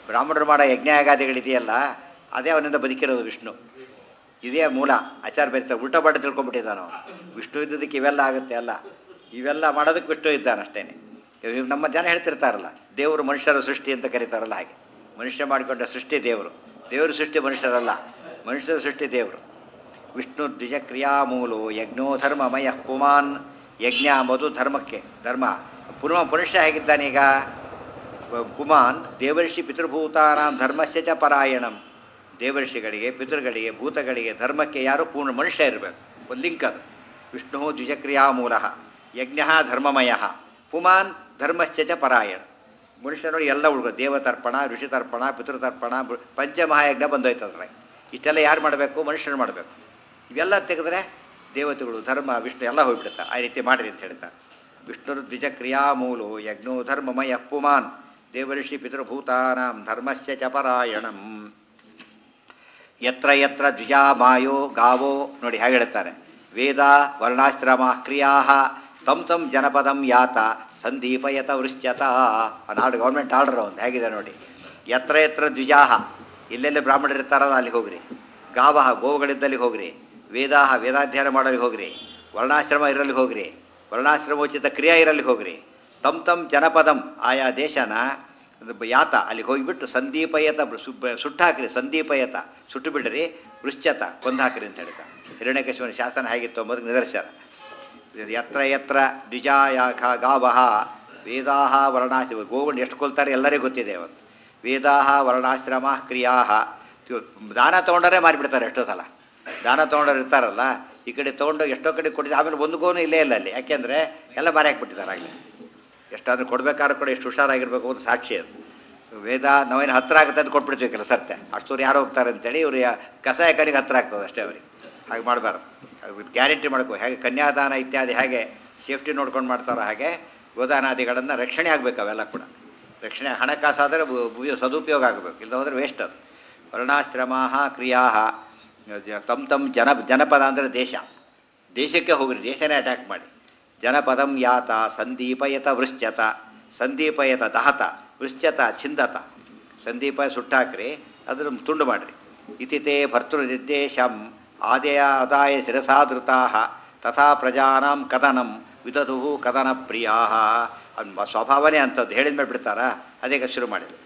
ಬ್ರಾಹ್ಮಣರು ಮಾಡೋ ಯಜ್ಞಯಾಗಾದಿಗಳಿದೆಯಲ್ಲ ಅದೇ ಅವನಿಂದ ಬದುಕಿರೋದು ವಿಷ್ಣು ಇದೇ ಮೂಲ ಆಚಾರ ಬರೀತಾರೆ ಉಲ್ಟಾ ಪಾಠ ತಿಳ್ಕೊಂಡ್ಬಿಟ್ಟಿದ್ದಾನೆ ಅವನು ವಿಷ್ಣು ಇದ್ದದಕ್ಕೆ ಇವೆಲ್ಲ ಆಗುತ್ತೆ ಅಲ್ಲ ಇವೆಲ್ಲ ಮಾಡೋದಕ್ಕೆ ವಿಷ್ಣು ಇದ್ದಾನೆ ಅಷ್ಟೇನೆ ಇವಾಗ ನಮ್ಮ ಜನ ಹೇಳ್ತಿರ್ತಾರಲ್ಲ ದೇವರು ಮನುಷ್ಯರ ಸೃಷ್ಟಿ ಅಂತ ಕರೀತಾರಲ್ಲ ಹಾಗೆ ಮನುಷ್ಯ ಮಾಡಿಕೊಂಡ ಸೃಷ್ಟಿ ದೇವರು ದೇವರು ಸೃಷ್ಟಿ ಮನುಷ್ಯರಲ್ಲ ಮನುಷ್ಯರ ಸೃಷ್ಟಿ ದೇವರು ವಿಷ್ಣು ದ್ವಿಜ ಕ್ರಿಯಾಮೂಲು ಯಜ್ಞೋ ಧರ್ಮಮಯ ಪುಮಾನ್ ಯಜ್ಞ ಮಧು ಧರ್ಮಕ್ಕೆ ಧರ್ಮ ಪುನಃ ಮನುಷ್ಯ ಹೇಗಿದ್ದಾನೀಗ ಪುಮಾನ್ ದೇವರ್ಷಿ ಪಿತೃಭೂತಾನಾಂ ಧರ್ಮಸ್ಯ ಚ ಪರಾಯಣಂ ದೇವರ್ಷಿಗಳಿಗೆ ಪಿತೃಗಳಿಗೆ ಭೂತಗಳಿಗೆ ಧರ್ಮಕ್ಕೆ ಯಾರು ಪೂರ್ಣ ಮನುಷ್ಯ ಇರಬೇಕು ಒಂದು ಲಿಂಕ್ ಅದು ವಿಷ್ಣು ದ್ವಿಜಕ್ರಿಯಾಮೂಲ ಯಜ್ಞ ಧರ್ಮಮಯ ಪುಮಾನ್ ಧರ್ಮಶ್ಚ ಚ ಪರಾಯಣ ಮನುಷ್ಯನೊಳಗೆ ಎಲ್ಲ ಉಳ್ಕೊ ದೇವತರ್ಪಣ ಋಷಿತರ್ಪಣ ಪಿತೃತರ್ಪಣ ಬೃ- ಪಂಚಮಹಾಯಜ್ಞ ಬಂದೋಯ್ತು ಅದ್ರಾಗ ಇಷ್ಟೆಲ್ಲ ಯಾರು ಮಾಡಬೇಕು ಮನುಷ್ಯರು ಮಾಡಬೇಕು ಇವೆಲ್ಲ ತೆಗೆದ್ರೆ ದೇವತೆಗಳು ಧರ್ಮ ವಿಷ್ಣು ಎಲ್ಲ ಹೋಗ್ಬಿಡುತ್ತಾರೆ ಆ ರೀತಿ ಮಾಡಿರಿ ಅಂತ ಹೇಳ್ತಾರೆ ವಿಷ್ಣು ದ್ವಿಜ ಕ್ರಿಯಾಮೂಲು ಯಜ್ಞೋ ಧರ್ಮಮಯ ಪುಮಾನ್ ದೇವಋಷಿ ಪಿತೃಭೂತಾನಾಂ ಧರ್ಮಶ್ಚ ಚ ಪರಾಯಣಂ ಯತ್ರ ಯತ್ರ ದ್ವಿಜಾ ಮಾಯೋ ಗಾವೋ ನೋಡಿ ಹೇಗೆ ಹೇಳ್ತಾರೆ ವೇದ ವರ್ಣಾಶ್ರಮ ಕ್ರಿಯಾ ತಂ ತಂ ಜನಪದಂ ಯಾತ ಸಂದೀಪಯತ ವೃಶ್ಚತ ಆ ನಾಡು ಗೌರ್ಮೆಂಟ್ ಆರ್ಡರ್ ಒಂದು ಹೇಗಿದೆ ನೋಡಿ ಯತ್ರ ಯತ್ರ ದ್ವಿಜಾಹ ಎಲ್ಲೆಲ್ಲಿ ಬ್ರಾಹ್ಮಣರು ಇರ್ತಾರಲ್ಲ ಅಲ್ಲಿ ಹೋಗ್ರಿ ಗಾವಹ ಗೋವುಗಳಿದ್ದಲ್ಲಿ ಹೋಗ್ರಿ ವೇದಾಹ ವೇದಾಧ್ಯಯನ ಮಾಡಲಿ ಹೋಗ್ರಿ ವರ್ಣಾಶ್ರಮ ಇರಲಿ ಹೋಗ್ರಿ ವರ್ಣಾಶ್ರಮೋಚಿತ ಕ್ರಿಯಾ ಇರಲಿ ಹೋಗ್ರಿ ತಮ್ ತಮ್ ಜನಪದಂ ಆಯಾ ದೇಶನ ಅದು ಬ- ಯಾತ ಅಲ್ಲಿ ಹೋಗಿಬಿಟ್ಟು ಸಂದೀಪಯತ ಬ- ಸು- ಬ- ಸುಟ್ಟಾಕ್ರಿ ಸಂದೀಪಯತ ಸುಟ್ಟು ಬಿಡ್ರಿ ವೃಶ್ಚತ ಕೊಂದಾಕ್ರಿ ಅಂತ ಹೇಳ್ತಾ ಹಿರಣ್ಯಕೇಶ್ವರ ಶಾಸನ ಹೇಗಿತ್ತು ಅಂಬುದಕ್ಕೆ ನಿದರ್ಶನ ಇದು ಯತ್ರ ಯತ್ರ ದ್ವಿಜಾಯಾಖ ಗಾವಹ ವೇದಾಹ ವರ್ಣಾಶ್ರಮ ಗೋವನ್ನು ಎಷ್ಟು ಕೊಲ್ತಾರೆ ಎಲ್ಲರಿಗೂ ಗೊತ್ತಿದೆ ಅವತ್ತು ವೇದಾಹ ವರ್ಣಾಶ್ರಮ ಕ್ರಿಯಾ ದಾನ ತೊಗೊಂಡರೆ ಮಾರಿಬಿಡ್ತಾರೆ ಎಷ್ಟೋ ಸಲ ದಾನ ತೊಗೊಂಡವ್ರು ಇರ್ತಾರಲ್ಲ ಈ ಕಡೆ ತೊಗೊಂಡೋಗಿ ಎಷ್ಟೋ ಕಡೆ ಕೊಟ್ಟಿದ್ದು ಆಮೇಲೆ ಒಂದು ಗೋನು ಇಲ್ಲೇ ಇಲ್ಲ ಅಲ್ಲಿ ಯಾಕೆಂದರೆ ಎಲ್ಲ ಮಾರಿ ಹಾಕ್ಬಿಟ್ಟಿದ್ದಾರೆ ಆಗಲಿ ಎಷ್ಟಾದ್ರೂ ಕೊಡ್ಬೇಕಾದ್ರೂ ಕೂಡ ಎಷ್ಟು ಹುಷಾರಾಗಿರ್ಬೇಕು ಅಂತ ಸಾಕ್ಷಿ ಅದು ವೇದ ನಾವೇನು ಹತ್ರ ಆಗುತ್ತೆ ಅಂತ ಕೊಟ್ಬಿಡ್ತೀವಿ ಕೆಲಸತ್ತೆ ಅಷ್ಟೂರು ಯಾರು ಹೋಗ್ತಾರೆ ಅಂತೇಳಿ ಇವ್ರು ಯಾ- ಕಸಾಯಕನಿಗೆ ಹತ್ರ ಆಗ್ತದೆ ಅಷ್ಟೇ ಅವ್ರಿಗೆ ಹಾಗೆ ಮಾಡಬಾರ್ದು ಗ್ಯಾರಂಟಿ ಮಾಡ್ಕೋ ಹೇಗೆ ಕನ್ಯಾದಾನ ಇತ್ಯಾದಿ ಹೇಗೆ ಸೇಫ್ಟಿ ನೋಡ್ಕೊಂಡು ಮಾಡ್ತಾರೋ ಹಾಗೆ ಗೋದಾನಾದಿಗಳನ್ನು ರಕ್ಷಣೆ ಆಗಬೇಕು ಅವೆಲ್ಲ ಕೂಡ ರಕ್ಷಣೆ ಹಣಕಾಸಾದರೆ ಬು- ಬು- ಸದುಪಯೋಗ ಆಗಬೇಕು ಇಲ್ಲ ಹೋದರೆ ವೇಸ್ಟ್ ಅದು ವರ್ಣಾಶ್ರಮ ಕ್ರಿಯಾ ತಮ್ ತಮ್ ಜನ ಜನಪದ ಅಂದರೆ ದೇಶ ದೇಶಕ್ಕೆ ಹೋಗ್ರಿ ದೇಶನೇ ಅಟ್ಯಾಕ್ ಮಾಡಿ ಜನಪದಂ ಯಾತ ಸಂದೀಪಯತ ವೃಶ್ಚತ ಸಂದೀಪಯತ ದಹತ ವೃಶ್ಚತ ಛಿಂದತ ಸಂದೀಪ ಸುಟ್ಟಾಕ್ರಿ ಅದ್ರ ತುಂಡು ಮಾಡಿರಿ ಇತಿತೆ ಭರ್ತೃ ನಿರ್ದೇಶಂ ಆದಯ ಆದಾಯ ಶಿರಸಾದೃತಾ ತಥಾ ಪ್ರಜಾನಾಂ ಕದನಂ ವಿದಧು ಕದನ ಪ್ರಿಯಾ ಅದು ಸ್ವಭಾವನೇ ಅಂಥದ್ದು ಹೇಳಿದ ಮೇಲೆ ಬಿಡ್ತಾರಾ ಅದೇ ಶುರು ಮಾಡಿದ್ರು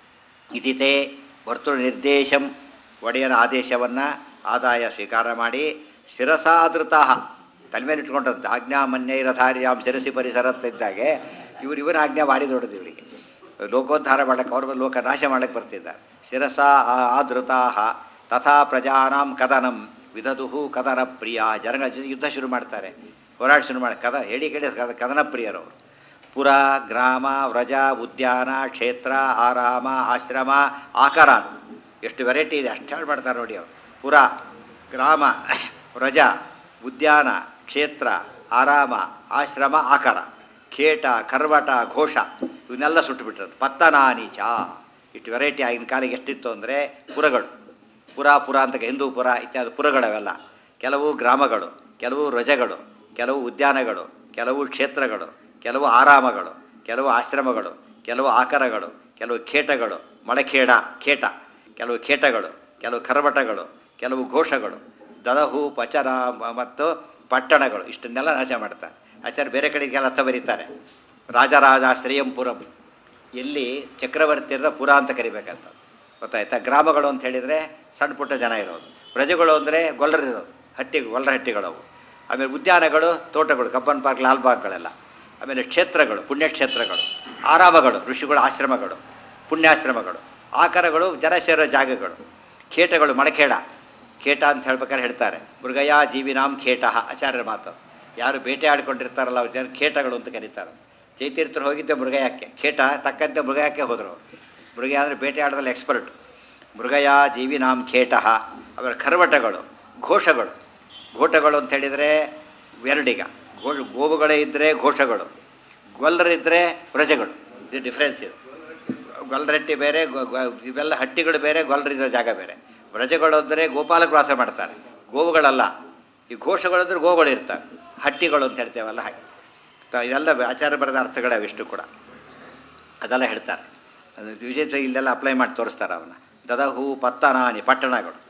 ಇದಿತೆ ವರ್ತೃ ನಿರ್ದೇಶಂ ಒಡೆಯನ ಆದೇಶವನ್ನು ಆದಾಯ ಸ್ವೀಕಾರ ಮಾಡಿ ಶಿರಸಾದೃತಾ ತಲೆ ಮೇಲೆ ಇಟ್ಕೊಂಡದ್ದು ಆಜ್ಞಾಮನ್ಯೈರಧಾರ್ಯಾಂ ಶಿರಸಿ ಪರಿಸರತ್ತಿದ್ದಾಗೆ ಇವರು ಇವರ ಆಜ್ಞಾ ಭಾರಿ ದೊಡ್ಡದು ಇವರಿಗೆ ಲೋಕೋದ್ಧಾರ ಮಾಡಕ್ಕೆ ಅವ್ರ ಲೋಕ ನಾಶ ಮಾಡಕ್ಕೆ ಬರ್ತಿದ್ದಾರೆ ಶಿರಸ ಆದೃತಾ ತಥಾ ಪ್ರಜಾನಾಂ ಕದನಂ ವಿದದುಹು ಕದನ ಪ್ರಿಯ ಜನಗಳ ಜೊತೆ ಯುದ್ಧ ಶುರು ಮಾಡ್ತಾರೆ ಹೋರಾಟ ಶುರು ಮಾಡಿ ಕದ ಹೇಳಿ ಕೇಳಿ ಕದ ಕದನ ಪ್ರಿಯರವರು ಪುರ ಗ್ರಾಮ ವ್ರಜ ಉದ್ಯಾನ ಕ್ಷೇತ್ರ ಆರಾಮ ಆಶ್ರಮ ಆಕಾರ ಎಷ್ಟು ವೆರೈಟಿ ಇದೆ ಅಷ್ಟು ಹೇಳಿ ಮಾಡ್ತಾರೆ ನೋಡಿ ಅವರು ಪುರ ಗ್ರಾಮ ವ್ರಜ ಉದ್ಯಾನ ಕ್ಷೇತ್ರ ಆರಾಮ ಆಶ್ರಮ ಆಕಾರ ಖೇಟ ಕರ್ವಟ ಘೋಷ ಇವನ್ನೆಲ್ಲ ಸುಟ್ಟುಬಿಟ್ರದು ಪತ್ತನಾನೀಚ ಇಷ್ಟು ವೆರೈಟಿ ಆಗಿನ ಕಾಲಿಗೆ ಎಷ್ಟಿತ್ತು ಅಂದರೆ ಪುರಗಳು ಪುರ ಪುರ ಅಂತ ಹಿಂದೂ ಪುರ ಇತ್ಯಾದಿ ಪುರಗಳವೆಲ್ಲ ಕೆಲವು ಗ್ರಾಮಗಳು ಕೆಲವು ರಜಗಳು ಕೆಲವು ಉದ್ಯಾನಗಳು ಕೆಲವು ಕ್ಷೇತ್ರಗಳು ಕೆಲವು ಆರಾಮಗಳು ಕೆಲವು ಆಶ್ರಮಗಳು ಕೆಲವು ಆಕರಗಳು ಕೆಲವು ಖೇಟಗಳು ಮಳೆಖೇಡ ಖೇಟ ಕೆಲವು ಖೇಟಗಳು ಕೆಲವು ಕರ್ವಟಗಳು ಕೆಲವು ಘೋಷಗಳು ದದಹು ಪಚನ ಮ- ಮತ್ತು ಪಟ್ಟಣಗಳು ಇಷ್ಟನ್ನೆಲ್ಲ ನಾಶ ಮಾಡ್ತಾರೆ ಆಚಾರ್ಯ ಬೇರೆ ಕಡೆಗೆಲ್ಲ ಅರ್ಥ ಬರೀತಾರೆ ರಾಜರಾಜ ಶ್ರೇಯಂಪುರಂ ಎಲ್ಲಿ ಚಕ್ರವರ್ತಿ ಇರೋ ಪುರ ಅಂತ ಕರಿಬೇಕಂತ ಗೊತ್ತಾಯ್ತಾ ಗ್ರಾಮಗಳು ಅಂತ ಹೇಳಿದರೆ ಸಣ್ಣ ಪುಟ್ಟ ಜನ ಇರೋದು ಪ್ರಜೆಗಳು ಅಂದರೆ ಗೊಲ್ಲರಿರೋದು ಹಟ್ಟಿ ಗೊಲ್ಲರ ಹಟ್ಟಿಗಳವು ಆಮೇಲೆ ಉದ್ಯಾನಗಳು ತೋಟಗಳು ಕಬ್ಬನ್ ಪಾರ್ಕ್ ಲಾಲ್ ಬಾಗ್ಗಳೆಲ್ಲ ಆಮೇಲೆ ಕ್ಷೇತ್ರಗಳು ಪುಣ್ಯಕ್ಷೇತ್ರಗಳು ಆರಾಮಗಳು ಋಷಿಗಳು ಆಶ್ರಮಗಳು ಪುಣ್ಯಾಶ್ರಮಗಳು ಆಕಾರಗಳು ಜನ ಸೇರೋ ಜಾಗಗಳು ಖೇಟಗಳು ಮಡಖೇಡ ಖೇಟ ಅಂತ ಹೇಳ್ಬೇಕಾದ್ರೆ ಹೇಳ್ತಾರೆ ಮೃಗಯ ಜೀವಿನಾಂ ಖೇಟ ಆಚಾರ್ಯರ ಮಾತು ಯಾರು ಬೇಟೆ ಆಡ್ಕೊಂಡಿರ್ತಾರಲ್ಲ ಅವ್ರ ಜನ ಖೇಟಗಳು ಅಂತ ಕರೀತಾರೆ ಚೈತೀರ್ಥರು ಹೋಗಿದ್ದೆ ಮೃಗಯಕ್ಕೆ ಖೇಟ ತಕ್ಕಂತೆ ಮೃಗಯಕ್ಕೆ ಹೋದರು ಮೃಗ ಅಂದರೆ ಬೇಟೆ ಆಡೋದ್ರಲ್ಲಿ ಎಕ್ಸ್ಪರ್ಟ್ ಮೃಗಯ ಜೀವಿನಾಂ ಖೇಟ ಅವರ ಖರ್ವಟಗಳು ಘೋಷಗಳು ಘೋಟಗಳು ಅಂತ ಹೇಳಿದರೆ ಎರಡೀಗ ಘೋ ಗೋವುಗಳೇ ಇದ್ದರೆ ಘೋಷಗಳು ಗೊಲ್ಲರಿದ್ದರೆ ಪ್ರಜೆಗಳು ಇದು ಡಿಫ್ರೆನ್ಸ್ ಇದು ಗೊಲ್ಲರಟ್ಟಿ ಬೇರೆ ಗೊ- ಗೊ- ಇವೆಲ್ಲ ಹಟ್ಟಿಗಳು ಬೇರೆ ಗೊಲ್ಲರಿರೋ ಜಾಗ ಬೇರೆ ವ್ರಜಗಳು ಅಂದರೆ ಗೋಪಾಲಕ ವಾಸ ಮಾಡ್ತಾರೆ ಗೋವುಗಳಲ್ಲ ಈ ಘೋಷಗಳು ಅಂದರೆ ಗೋಗಳು ಇರ್ತವೆ ಹಟ್ಟಿಗಳು ಅಂತ ಹೇಳ್ತೇವಲ್ಲ ಹಾಗೆ ತ- ಇದೆಲ್ಲ ಆಚಾರ ಬರೆದ ಅರ್ಥಗಳೇ ಅವಿಷ್ಟು ಕೂಡ ಅದೆಲ್ಲ ಹೇಳ್ತಾರೆ ಅದು ವಿಜಯ ಇಲ್ಲೆಲ್ಲ ಅಪ್ಲೈ ಮಾಡಿ ತೋರಿಸ್ತಾರೆ ಅವನ್ನ ದದಹು ಪತ್ತನಾನಿ ಪಟ್ಟಣಗಳು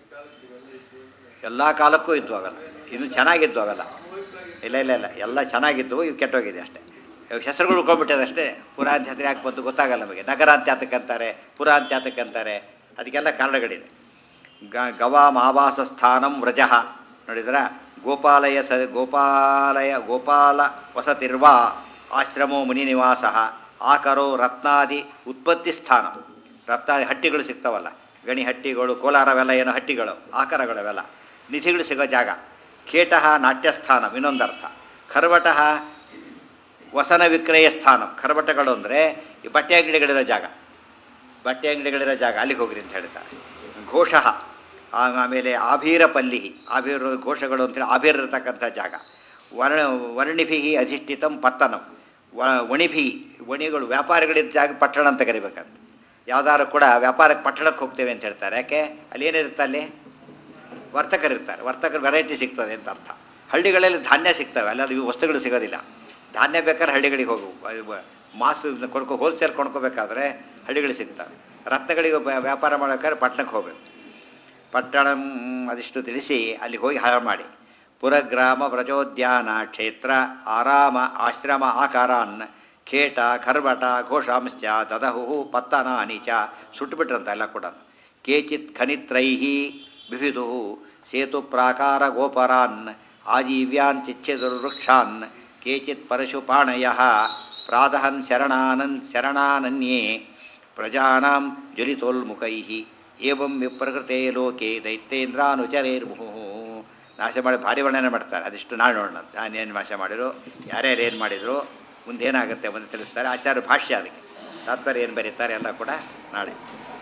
ಎಲ್ಲ ಕಾಲಕ್ಕೂ ಇದ್ವು ಅವೆಲ್ಲ ಇನ್ನು ಚೆನ್ನಾಗಿದ್ವು ಅವೆಲ್ಲ ಇಲ್ಲ ಇಲ್ಲ ಇಲ್ಲ ಎಲ್ಲ ಚೆನ್ನಾಗಿದ್ವು ಇವು ಕೆಟ್ಟೋಗಿದೆ ಅಷ್ಟೇ ಇವಾಗ ಹೆಸರುಗಳು ಉಳ್ಕೊಂಡ್ಬಿಟ್ಟದೆ ಅಷ್ಟೇ ಪುರಾ ಅಂತ ಹೆಸರು ಯಾಕೆ ಬಂತು ಗೊತ್ತಾಗಲ್ಲ ನಮಗೆ ನಗರ ಅಂತ ಯಾತಕ್ಕೆ ಅಂತಾರೆ ಪುರ ಅಂತ ಯಾತಕ್ಕೆ ಅಂತಾರೆ ಅದಕ್ಕೆಲ್ಲ ಕಾರಣಗಳಿದೆ ಗ ಗವಾಂ ಆವಾಸ ಸ್ಥಾನಂ ವ್ರಜಃ ನೋಡಿದ್ರ ಗೋಪಾಲಯ ಸ ಗೋಪಾಲಯ ಗೋಪಾಲ ವಸತಿರ್ವಾ ಆಶ್ರಮೋ ಮುನಿ ನಿವಾಸ ಆಕರೋ ರತ್ನಾದಿ ಉತ್ಪತ್ತಿ ಸ್ಥಾನ ರತ್ನಾದಿ ಹಟ್ಟಿಗಳು ಸಿಗ್ತಾವಲ್ಲ ಗಣಿ ಹಟ್ಟಿಗಳು ಕೋಲಾರವೆಲ್ಲ ಏನೋ ಹಟ್ಟಿಗಳು ಆಕಾರಗಳವೆಲ್ಲ ನಿಧಿಗಳು ಸಿಗೋ ಜಾಗ ಕೇಟಃ ನಾಟ್ಯಸ್ಥಾನ ಇನ್ನೊಂದರ್ಥ ಖರ್ವಟಃ ವಸನ ವಿಕ್ರಯ ಸ್ಥಾನ ಖರ್ವಟಗಳು ಅಂದರೆ ಈ ಬಟ್ಟೆ ಅಂಗಡಿಗಳಿರೋ ಜಾಗ ಬಟ್ಟೆ ಅಂಗಡಿಗಳಿರೋ ಜಾಗ ಅಲ್ಲಿಗೆ ಹೋಗ್ರಿ ಅಂತ ಹೇಳ್ತಾರೆ ಘೋಷಃ ಆಮೇಲೆ ಆಭೀರ ಪಲ್ಲಿಹಿ ಆಭೀರ ಘೋಷಗಳು ಅಂತೇಳಿ ಆಭೀರ ಇರತಕ್ಕಂಥ ಜಾಗ ವರ್ಣ ವರ್ಣಿಭಿ ಅಧಿಷ್ಠಿತಂ ಪತ್ತನಂ ವ ವಣಿಭಿ ವಣಿಗಳು ವ್ಯಾಪಾರಿಗಳಿದ್ದ ಜಾಗ ಪಟ್ಟಣ ಅಂತ ಕರಿಬೇಕಂತ ಯಾವ್ದಾದ್ರು ಕೂಡ ವ್ಯಾಪಾರಕ್ಕೆ ಪಟ್ಟಣಕ್ಕೆ ಹೋಗ್ತೇವೆ ಅಂತ ಹೇಳ್ತಾರೆ ಯಾಕೆ ಅಲ್ಲಿ ಏನಿರುತ್ತೆ ಅಲ್ಲಿ ವರ್ತಕರಿರ್ತಾರೆ ವರ್ತಕರು ವೆರೈಟಿ ಸಿಗ್ತದೆ ಅಂತ ಅರ್ಥ ಹಳ್ಳಿಗಳಲ್ಲಿ ಧಾನ್ಯ ಸಿಗ್ತವೆ ಅಲ್ಲ ಇವು ವಸ್ತುಗಳು ಸಿಗೋದಿಲ್ಲ ಧಾನ್ಯ ಬೇಕಾದ್ರೆ ಹಳ್ಳಿಗಳಿಗೆ ಹೋಗು ಮಾಸ್ ಕೊಂಡ್ಕೊ ಹೋಲ್ಸೇಲ್ ಕೊಂಡ್ಕೋಬೇಕಾದ್ರೆ ಹಳ್ಳಿಗಳಿಗೆ ಸಿಗ್ತವೆ ರತ್ನಗಳಿಗೆ ವ್ಯಾ- ವ್ಯಾಪಾರ ಮಾಡೋಕ್ಕಾದ್ರೆ ಪಟ್ಟಣಕ್ಕೆ ಹೋಗಬೇಕು ಪಟ್ಟಣ ಅದಿಷ್ಟು ತಿಳಿಸಿ ಅಲ್ಲಿ ಹೋಗಿ ಹಾಳು ಮಾಡಿ ಪುರಗ್ರಾಮ ವ್ರಜೋದ್ಯಾನ ಕ್ಷೇತ್ರ ಆರಾಮ ಆಶ್ರಮ ಆಕಾರಾನ್ ಖೇಟ ಖರ್ವಟ ಘೋಷಾಂಶ್ಚ ದದಹು ಪತ್ತನಾನಿ ಚ ಸುಟ್ಟುಬಿಟ್ರಂತ ಎಲ್ಲ ಕೂಡ ಕೇಚಿತ್ ಖನಿತ್ರೈಹಿ ಬಿವಿದು ಸೇತು ಪ್ರಾಕಾರ ಗೋಪರಾನ್ ಆಜೀವ್ಯಾನ್ ಚಿಚ್ಛಿದುರ್ವೃಕ್ಷಾನ್ ಕೇಚಿತ್ ಪರಶುಪಾಣಯ ಪ್ರಾದಹನ್ ಶರಣಾನನ್ ಶರಣಾನನ್ಯೇ ಪ್ರಜಾನಾಂ ಜ್ವಲಿತೋಲ್ಮುಖೈ ಏವಂ ವಿಪ್ರಕೃತೆ ಲೋಕೆ ದೈತ್ಯೇಂದ್ರಾನುಚರೇರ್ಮುಹು ನಾಶ ಮಾಡಿ ಭಾರಿ ವರ್ಣನೆ ಮಾಡ್ತಾರೆ ಅದಿಷ್ಟು ನಾಳೆ ನೋಡೋಣ ನಾನೇನು ನಾಶ ಮಾಡಿದ್ರು ಯಾರ್ಯಾರು ಏನು ಮಾಡಿದ್ರು ಮುಂದೆ ಏನಾಗುತ್ತೆ ಮುಂದೆ ತಿಳಿಸ್ತಾರೆ ಆಚಾರ್ಯ ಭಾಷ್ಯ ಅದಕ್ಕೆ ತಾತ್ಪರ್ಯ ಏನು ಬರೀತಾರೆ ಎಲ್ಲ ಕೂಡ ನಾಳೆ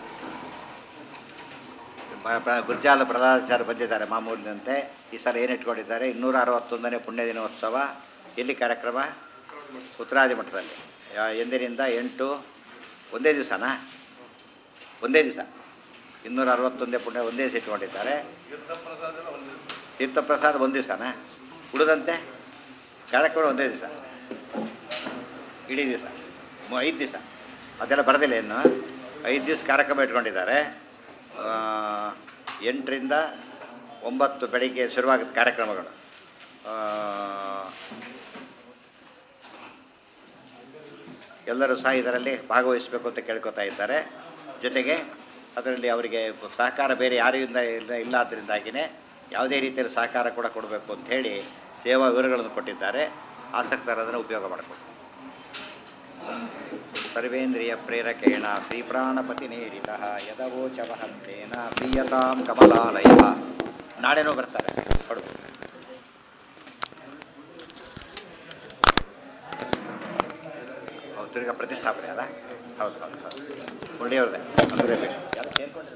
ಬ- ಪ್ರ- ಗುರ್ಜಾಲ ಪ್ರಹ್ಲಾದಾಚಾರ್ಯ ಬಂದಿದ್ದಾರೆ ಮಾಮೂಲಿನಂತೆ ಈ ಸಲ ಏನು ಇಟ್ಕೊಂಡಿದ್ದಾರೆ ಇನ್ನೂರ ಅರವತ್ತೊಂದನೇ ಪುಣ್ಯ ದಿನೋತ್ಸವ ಎಲ್ಲಿ ಕಾರ್ಯಕ್ರಮ ಉತ್ತರಾದಿ ಮಠದಲ್ಲಿ ಯಾ- ಎಂದಿನಿಂದ ಎಂಟು ಒಂದೇ ದಿವಸನಾ ಒಂದೇ ದಿವಸ ಇನ್ನೂರ ಅರವತ್ತೊಂದೇ ಪುಣ್ಯ ಒಂದೇ ದಿವಸ ಇಟ್ಕೊಂಡಿದ್ದಾರೆ ತೀರ್ಥಪ್ರಸಾದ ಒಂದು ದಿವಸನಾ ಉಳಿದಂತೆ ಕಾರ್ಯಕ್ರಮ ಒಂದೇ ದಿವಸ ಇಡೀ ದಿವಸ ಐದು ದಿವಸ ಅದೆಲ್ಲ ಬರೋದಿಲ್ಲ ಇನ್ನು ಐದು ದಿವಸ ಕಾರ್ಯಕ್ರಮ ಇಟ್ಕೊಂಡಿದ್ದಾರೆ ಆ, ಎಂಟರಿಂದ ಒಂಬತ್ತು ಬೆಳಿಗ್ಗೆ ಶುರುವಾಗುತ್ತೆ ಕಾರ್ಯಕ್ರಮಗಳು ಆ, ಎಲ್ಲರೂ ಸಹ ಇದರಲ್ಲಿ ಭಾಗವಹಿಸಬೇಕು ಅಂತ ಕೇಳ್ಕೊತಾ ಇದ್ದಾರೆ ಜೊತೆಗೆ ಅದರಲ್ಲಿ ಅವರಿಗೆ ಸಹಕಾರ ಬೇರೆ ಯಾರಿಂದ ಇಲ್ಲ ಇಲ್ಲ ಆದ್ದರಿಂದಾಗಿಯೇ ಯಾವುದೇ ರೀತಿಯಲ್ಲಿ ಸಹಕಾರ ಕೂಡ ಕೊಡಬೇಕು ಅಂತ ಹೇಳಿ ಸೇವಾ ವಿವರಗಳನ್ನು ಕೊಟ್ಟಿದ್ದಾರೆ ಆಸಕ್ತರದನ್ನು ಉಪಯೋಗ ಮಾಡಿಕೊಂಡು ಸರ್ವೇಂದ್ರಿಯ ಪ್ರೇರಕೇಣ ಶ್ರೀಪ್ರಾಣಪತಿ ನೇರಿತ ಯದವೋಚವಹಂತೇನ ಪ್ರಿಯತಾಂ ಕಮಲಾಲಯ ನಾಳೆನೂ ಬರ್ತಾರೆ ಕೊಡ್ಬೋದು ಹೌದು ತಿರ್ಗಾ ಪ್ರತಿಷ್ಠಾಪನೆ ಅಲ್ಲ ಹೌದು ಹೌದು ಹೌದು ಒಳ್ಳೆಯವ್ರದ್ದೇ ಅಂದರೆ ಯಾರು ಸೇರ್ಕೊಂಡು